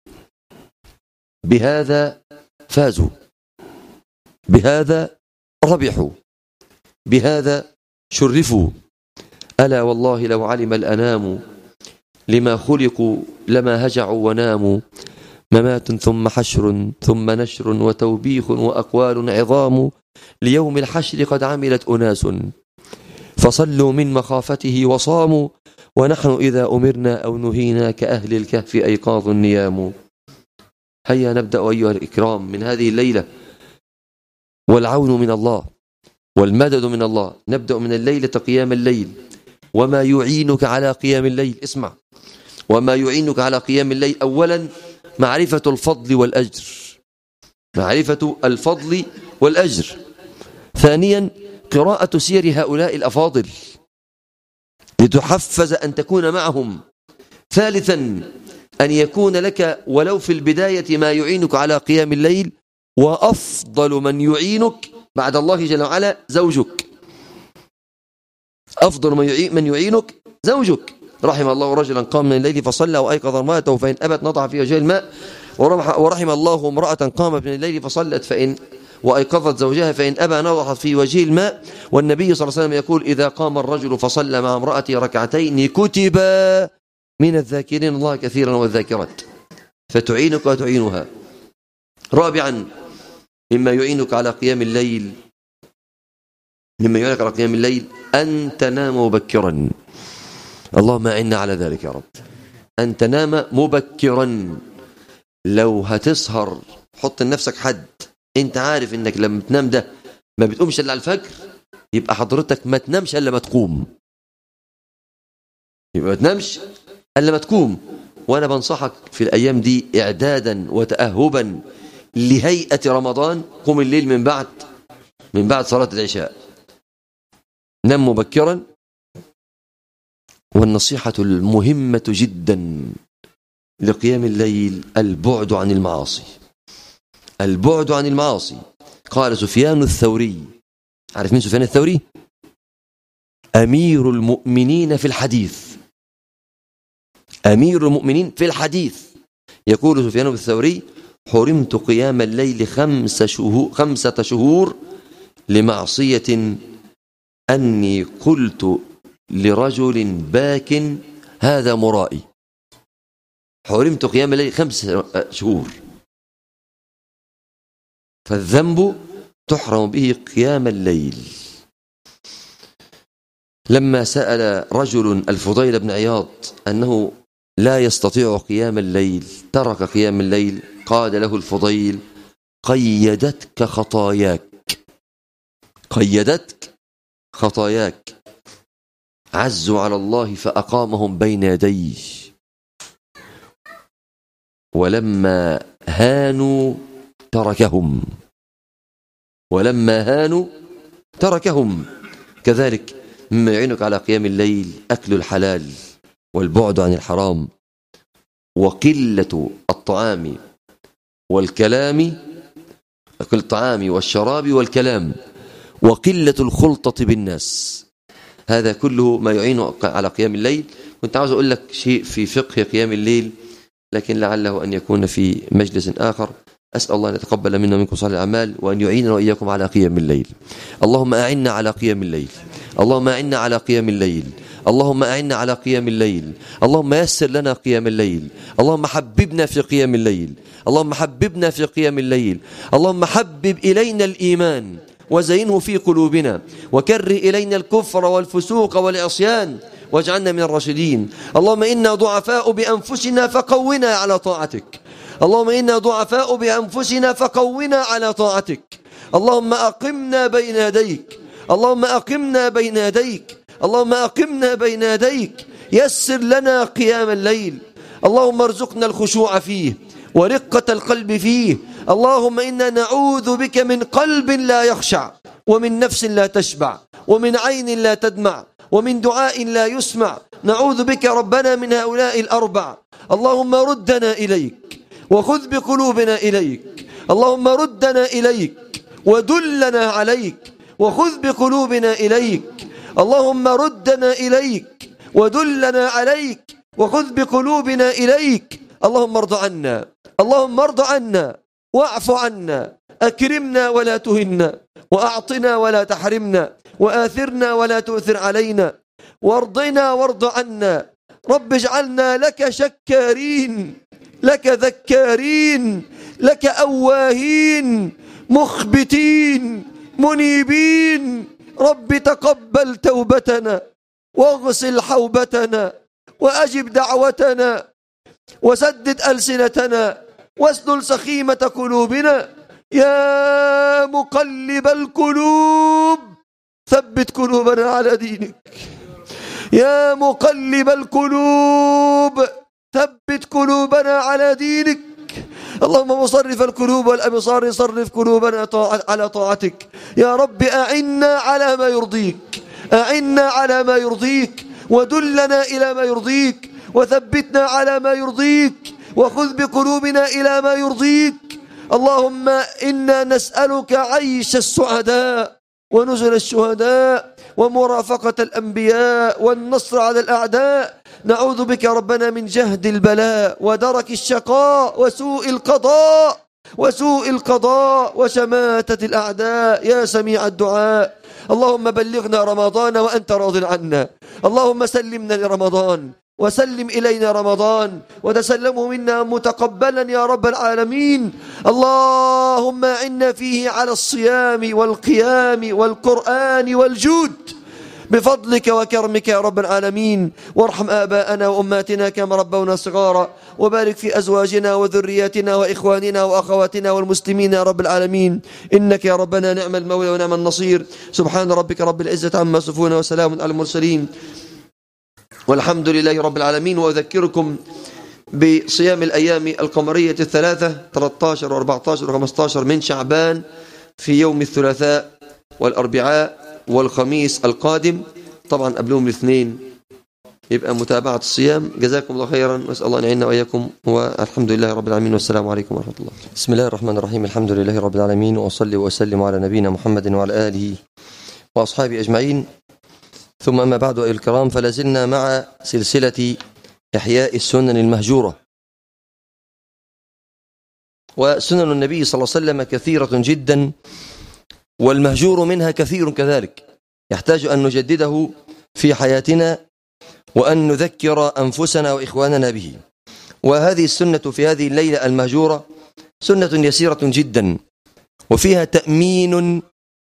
بهذا فازوا بهذا ربحوا بهذا شرفوا ألا والله لو علم الأنام لما خلقوا لما هجعوا وناموا ممات ثم حشر ثم نشر وتوبيخ وأقوال عظام ليوم الحشر قد عملت أناس فصلوا من مخافته وصاموا ونحن إذا أمرنا أو نهينا كأهل الكهف أيقاظ النيام هيا نبدأ أيها الإكرام من هذه الليلة والعون من الله والمدد من الله نبدأ من الليلة قيام الليل وما يعينك على قيام الليل اسمع وما يعينك على قيام الليل أولا معرفة الفضل والأجر معرفة الفضل والأجر ثانيا قراءة سير هؤلاء الأفاضل لتحفز أن تكون معهم ثالثا أن يكون لك ولو في البداية ما يعينك على قيام الليل وأفضل من يعينك بعد الله جل وعلا زوجك أفضل من يعينك زوجك رحم الله رجلا قام من الليل فصلى وأيقظ امرأته فإن أبت نضع في وجه الماء ورحم الله امرأة قامت من الليل فصلت فإن وأيقظت زوجها فإن أبى نضحت في وجه الماء والنبي صلى الله عليه وسلم يقول إذا قام الرجل فصلى مع امرأته ركعتين كتب من الذاكرين الله كثيرا والذاكرات فتعينك وتعينها رابعا مما يعينك على قيام الليل مما يعينك على قيام الليل أن تنام مبكرا اللهم أعنا على ذلك يا رب أن تنام مبكرا لو هتسهر حط لنفسك حد انت عارف انك لما تنام ده ما بتقومش الا على الفجر يبقى حضرتك ما تنامش الا ما تقوم يبقى ما تنامش الا ما تقوم وانا بنصحك في الايام دي اعدادا وتاهبا لهيئه رمضان قم الليل من بعد من بعد صلاه العشاء نم مبكرا والنصيحه المهمه جدا لقيام الليل البعد عن المعاصي البعد عن المعاصي قال سفيان الثوري عارف مين سفيان الثوري أمير المؤمنين في الحديث أمير المؤمنين في الحديث يقول سفيان الثوري حرمت قيام الليل خمس شهور خمسة شهور لمعصية أني قلت لرجل باك هذا مرائي حرمت قيام الليل خمس شهور فالذنب تحرم به قيام الليل لما سأل رجل الفضيل بن عياض أنه لا يستطيع قيام الليل ترك قيام الليل قال له الفضيل قيدتك خطاياك قيدتك خطاياك عزوا على الله فأقامهم بين يديه ولما هانوا تركهم ولما هانوا تركهم كذلك مما يعينك على قيام الليل أكل الحلال والبعد عن الحرام وقلة الطعام والكلام الطعام والشراب والكلام وقلة الخلطة بالناس هذا كله ما يعين على قيام الليل كنت عاوز أقول لك شيء في فقه قيام الليل لكن لعله أن يكون في مجلس آخر أسأل الله أن يتقبل منا ومنكم صالح الأعمال وأن يعيننا وإياكم على قيام الليل اللهم أعنا على قيام الليل اللهم أعنا على قيام الليل اللهم أعنا على قيام الليل اللهم يسر لنا قيام الليل اللهم حببنا في قيام الليل اللهم حببنا في قيام الليل اللهم حبب إلينا الإيمان وزينه في قلوبنا وكر إلينا الكفر والفسوق والعصيان واجعلنا من الراشدين اللهم إنا ضعفاء بأنفسنا فقونا على طاعتك اللهم إنا ضعفاء بأنفسنا فقونا على طاعتك اللهم أقمنا بين يديك اللهم أقمنا بين يديك اللهم أقمنا بين يديك يسر لنا قيام الليل اللهم ارزقنا الخشوع فيه ورقة القلب فيه اللهم إنا نعوذ بك من قلب لا يخشع ومن نفس لا تشبع ومن عين لا تدمع ومن دعاء لا يسمع نعوذ بك ربنا من هؤلاء الأربع اللهم ردنا إليك وخذ بقلوبنا إليك اللهم ردنا إليك ودلنا عليك وخذ بقلوبنا إليك اللهم ردنا إليك ودلنا عليك وخذ بقلوبنا إليك اللهم ارض عنا اللهم ارض عنا واعف عنا أكرمنا ولا تهنا وأعطنا ولا تحرمنا وآثرنا ولا تؤثر علينا وارضنا وارض عنا رب اجعلنا لك شكارين لك ذكارين لك أواهين مخبتين منيبين رب تقبل توبتنا واغسل حوبتنا وأجب دعوتنا وسدد ألسنتنا واسدل سخيمة قلوبنا يا مقلب القلوب ثبت قلوبنا على دينك يا مقلب القلوب ثبت قلوبنا على دينك اللهم مصرف القلوب والأبصار صرف قلوبنا على طاعتك يا رب أعنا على ما يرضيك أعنا على ما يرضيك ودلنا إلى ما يرضيك وثبتنا على ما يرضيك وخذ بقلوبنا إلى ما يرضيك اللهم إنا نسألك عيش السعداء ونزل الشهداء ومرافقة الأنبياء والنصر على الأعداء نعوذ بك ربنا من جهد البلاء ودرك الشقاء وسوء القضاء وسوء القضاء وشماتة الأعداء يا سميع الدعاء اللهم بلغنا رمضان وأنت راض عنا اللهم سلمنا لرمضان وسلم إلينا رمضان وتسلمه منا متقبلا يا رب العالمين اللهم عنا فيه على الصيام والقيام والقرآن والجود بفضلك وكرمك يا رب العالمين وارحم آباءنا وأماتنا كما ربونا صغارا وبارك في أزواجنا وذرياتنا وإخواننا وأخواتنا والمسلمين يا رب العالمين إنك يا ربنا نعم المولى ونعم النصير سبحان ربك رب العزة عما يصفون وسلام على المرسلين والحمد لله رب العالمين وأذكركم بصيام الأيام القمرية الثلاثة 13 و14 و15 من شعبان في يوم الثلاثاء والأربعاء والخميس القادم طبعا قبلهم الاثنين يبقى متابعة الصيام جزاكم الله خيرا نسأل الله أن يعيننا وإياكم والحمد لله رب العالمين والسلام عليكم ورحمة الله بسم الله الرحمن الرحيم الحمد لله رب العالمين وأصلي وأسلم على نبينا محمد وعلى آله وأصحابه أجمعين ثم أما بعد أيها الكرام فلازلنا مع سلسلة إحياء السنن المهجورة وسنن النبي صلى الله عليه وسلم كثيرة جدا والمهجور منها كثير كذلك يحتاج أن نجدده في حياتنا وأن نذكر أنفسنا وإخواننا به وهذه السنة في هذه الليلة المهجورة سنة يسيرة جدا وفيها تأمين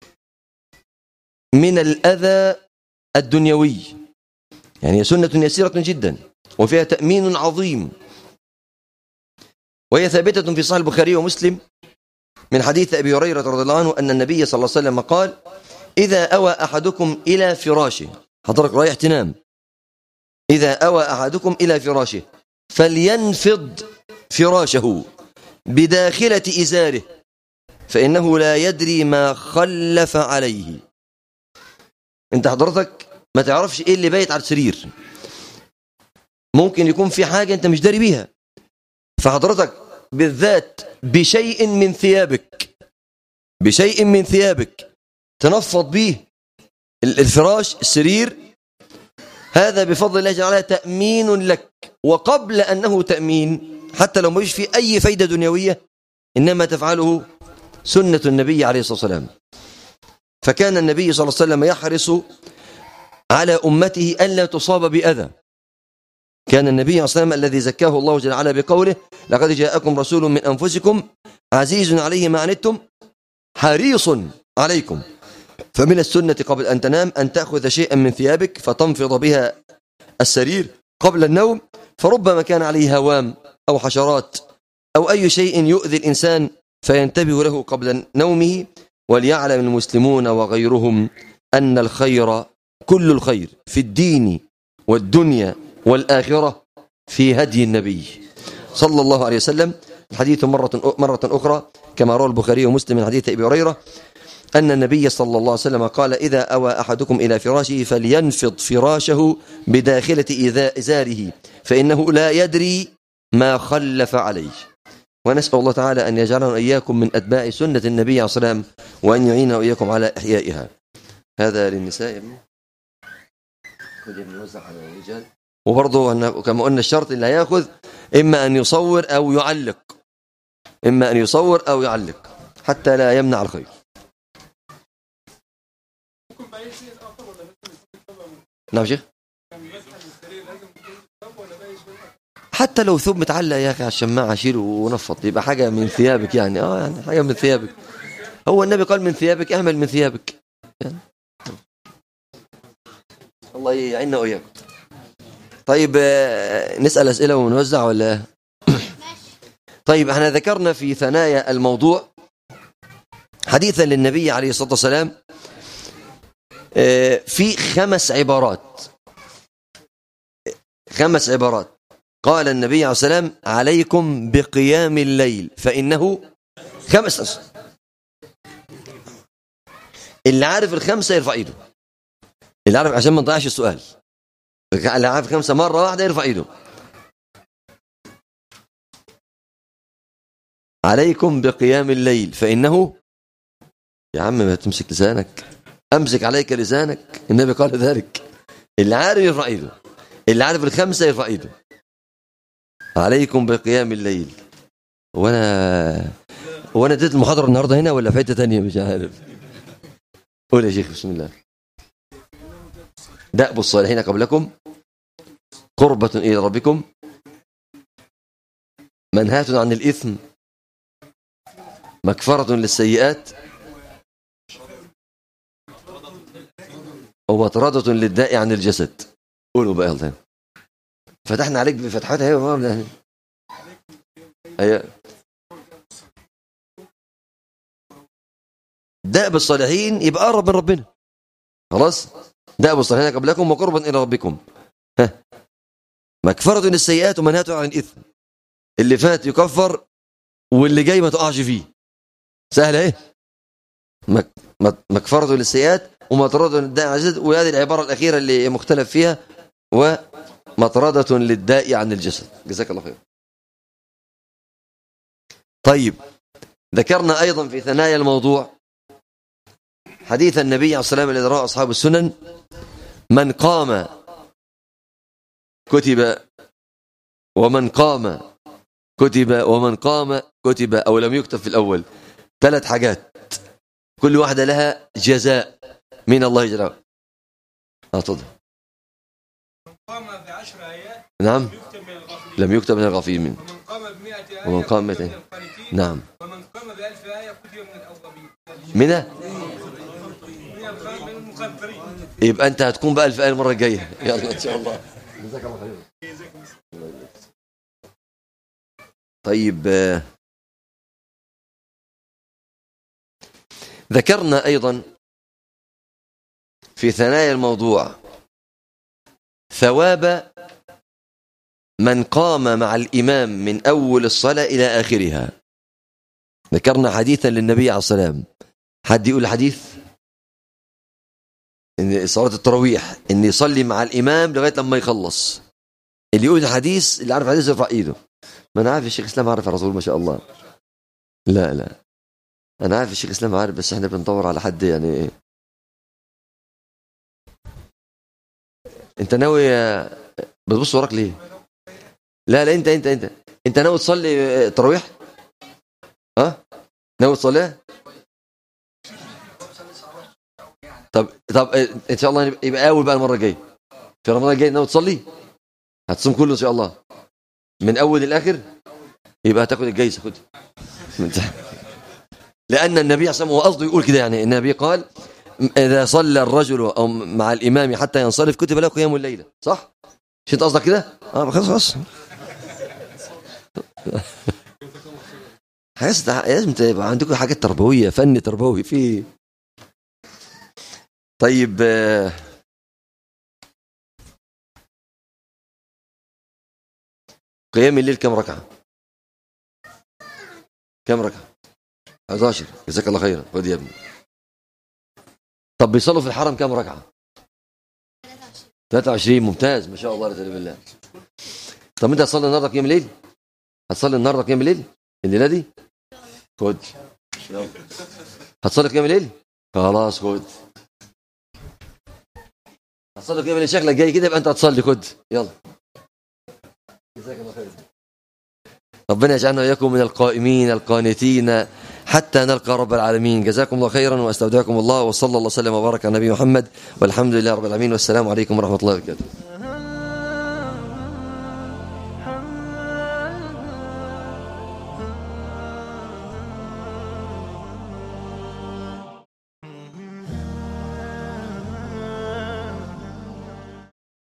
من الأذى الدنيوي يعني سنة يسيرة جدا وفيها تأمين عظيم وهي ثابتة في صحيح البخاري ومسلم من حديث أبي هريرة رضي الله عنه أن النبي صلى الله عليه وسلم قال إذا أوى أحدكم إلى فراشه حضرتك رايح تنام إذا أوى أحدكم إلى فراشه فلينفض فراشه بداخلة إزاره فإنه لا يدري ما خلف عليه أنت حضرتك ما تعرفش إيه اللي بايت على السرير ممكن يكون في حاجة أنت مش داري بيها فحضرتك بالذات بشيء من ثيابك بشيء من ثيابك تنفض به الفراش السرير هذا بفضل الله جل تأمين لك وقبل أنه تأمين حتى لو مش في أي فايدة دنيوية إنما تفعله سنة النبي عليه الصلاة والسلام فكان النبي صلى الله عليه وسلم يحرص على أمته ألا تصاب بأذى كان النبي صلى الله عليه وسلم الذي زكاه الله جل وعلا بقوله لقد جاءكم رسول من أنفسكم عزيز عليه ما عنتم حريص عليكم فمن السنة قبل أن تنام أن تأخذ شيئا من ثيابك فتنفض بها السرير قبل النوم فربما كان عليه هوام أو حشرات أو أي شيء يؤذي الإنسان فينتبه له قبل نومه وليعلم المسلمون وغيرهم أن الخير كل الخير في الدين والدنيا والآخرة في هدي النبي صلى الله عليه وسلم الحديث مرة, مرة أخرى كما روى البخاري ومسلم من حديث أبي هريرة أن النبي صلى الله عليه وسلم قال إذا أوى أحدكم إلى فراشه فلينفض فراشه بداخلة إزاره فإنه لا يدري ما خلف عليه ونسأل الله تعالى أن يجعلنا إياكم من أتباع سنة النبي عليه الصلاة والسلام وأن يعيننا وإياكم على إحيائها هذا للنساء يا ابني نوزع على الرجال وبرضه كما قلنا الشرط اللي هياخذ إما أن يصور أو يعلق إما أن يصور أو يعلق حتى لا يمنع الخير نعم شيخ حتى لو ثوب متعلق يا اخي على الشماعه شيله ونفض يبقى حاجه من ثيابك يعني اه يعني حاجه من ثيابك هو النبي قال من ثيابك اعمل من ثيابك يعني. الله يعيننا واياكم طيب آه، نسال اسئله ونوزع ولا طيب احنا ذكرنا في ثنايا الموضوع حديثا للنبي عليه الصلاه والسلام آه، في خمس عبارات خمس عبارات قال النبي عليه الصلاة والسلام عليكم بقيام الليل فإنه خمس أصل اللي عارف الخمسة يرفع ايده اللي عارف عشان ما نضيعش السؤال اللي عارف خمسة مرة واحدة يرفع ايده عليكم بقيام الليل فإنه يا عم ما تمسك لسانك أمسك عليك لسانك النبي قال ذلك اللي عارف يرفع ايده اللي عارف الخمسة يرفع ايده عليكم بقيام الليل وانا وانا اديت المحاضره النهارده هنا ولا في حته ثانيه مش عارف قول يا شيخ بسم الله دأب الصالحين قبلكم قربة إلى ربكم منهاة عن الإثم مكفرة للسيئات ومطردة للداء عن الجسد قولوا بقى يلا فتحنا عليك بفتحات اهي ايوه دأب الصالحين يبقى قرب من ربنا خلاص دأب الصالحين قبلكم وقربا إلى ربكم ها مكفرة للسيئات ومنهاة عن الإثم اللي فات يكفر واللي جاي ما تقعش فيه سهل ايه مكفرة للسيئات ومطردة للداء عن وهذه العبارة الأخيرة اللي مختلف فيها و مطردة للداء عن الجسد جزاك الله خير طيب ذكرنا أيضا في ثنايا الموضوع حديث النبي عليه الصلاة والسلام الذي رواه أصحاب السنن من قام كتب ومن قام كتب ومن قام كتب أو لم يكتب في الأول ثلاث حاجات كل واحدة لها جزاء من الله جل وعلا اه تفضل قام بعشر آيات نعم يكتب من الغافلين لم يكتب من الغافلين ومن قام بمئة آية ومن قام كتب بمئة. من القانتين نعم ومن قام بألف آية كتب من الأوابين من من القام من المقدرين يبقى انت هتكون بقى الفئه المره الجايه يلا ان شاء الله جزاك الله خير طيب آه، ذكرنا ايضا في ثنايا الموضوع ثواب من قام مع الامام من اول الصلاه الى اخرها ذكرنا حديثا للنبي عليه الصلاه والسلام حد يقول الحديث ان صلاه التراويح ان يصلي مع الامام لغايه لما يخلص اللي يقول الحديث اللي عارف الحديث يرفع ايده ما انا عارف الشيخ اسلام عارف الرسول ما شاء الله لا لا انا عارف الشيخ اسلام عارف بس احنا بندور على حد يعني انت ناوي بتبص وراك ليه لا لا انت انت انت انت ناوي تصلي تراويح ها ناوي تصليها طب طب ان شاء الله يبقى- يبقى اول بقى المره الجايه في رمضان الجاي ناوي تصلي هتصوم كله ان شاء الله من اول للاخر يبقى هتاخد الجايزه خد لان النبي صلى الله عليه وسلم هو قصده يقول كده يعني النبي قال اذا صلى الرجل او مع الامام حتى ينصرف كتب له قيام الليله صح مش انت قصدك كده اه خلاص خلاص حاسس لازم تبقى عندكم حاجات تربويه فن تربوي في طيب آه، قيام الليل كم ركعة؟ كم ركعة؟ 11 جزاك الله خيرا خد يا ابني طب بيصلوا في الحرم كم ركعة؟ 23 ممتاز ما شاء الله لا اله الا بالله طب انت هتصلي النهارده قيام الليل؟ هتصلي النهارده قيام الليل؟ الليله دي؟ خد يلا هتصلي قيام الليل؟ خلاص خد هتصلي قيام الليل شكلك جاي كده يبقى انت هتصلي خد يلا جزاك الله خير ربنا يجعلنا واياكم من القائمين القانتين حتى نلقى رب العالمين جزاكم الله خيرا واستودعكم الله وصلى الله وسلم وبارك على نبي محمد والحمد لله رب العالمين والسلام عليكم ورحمه الله وبركاته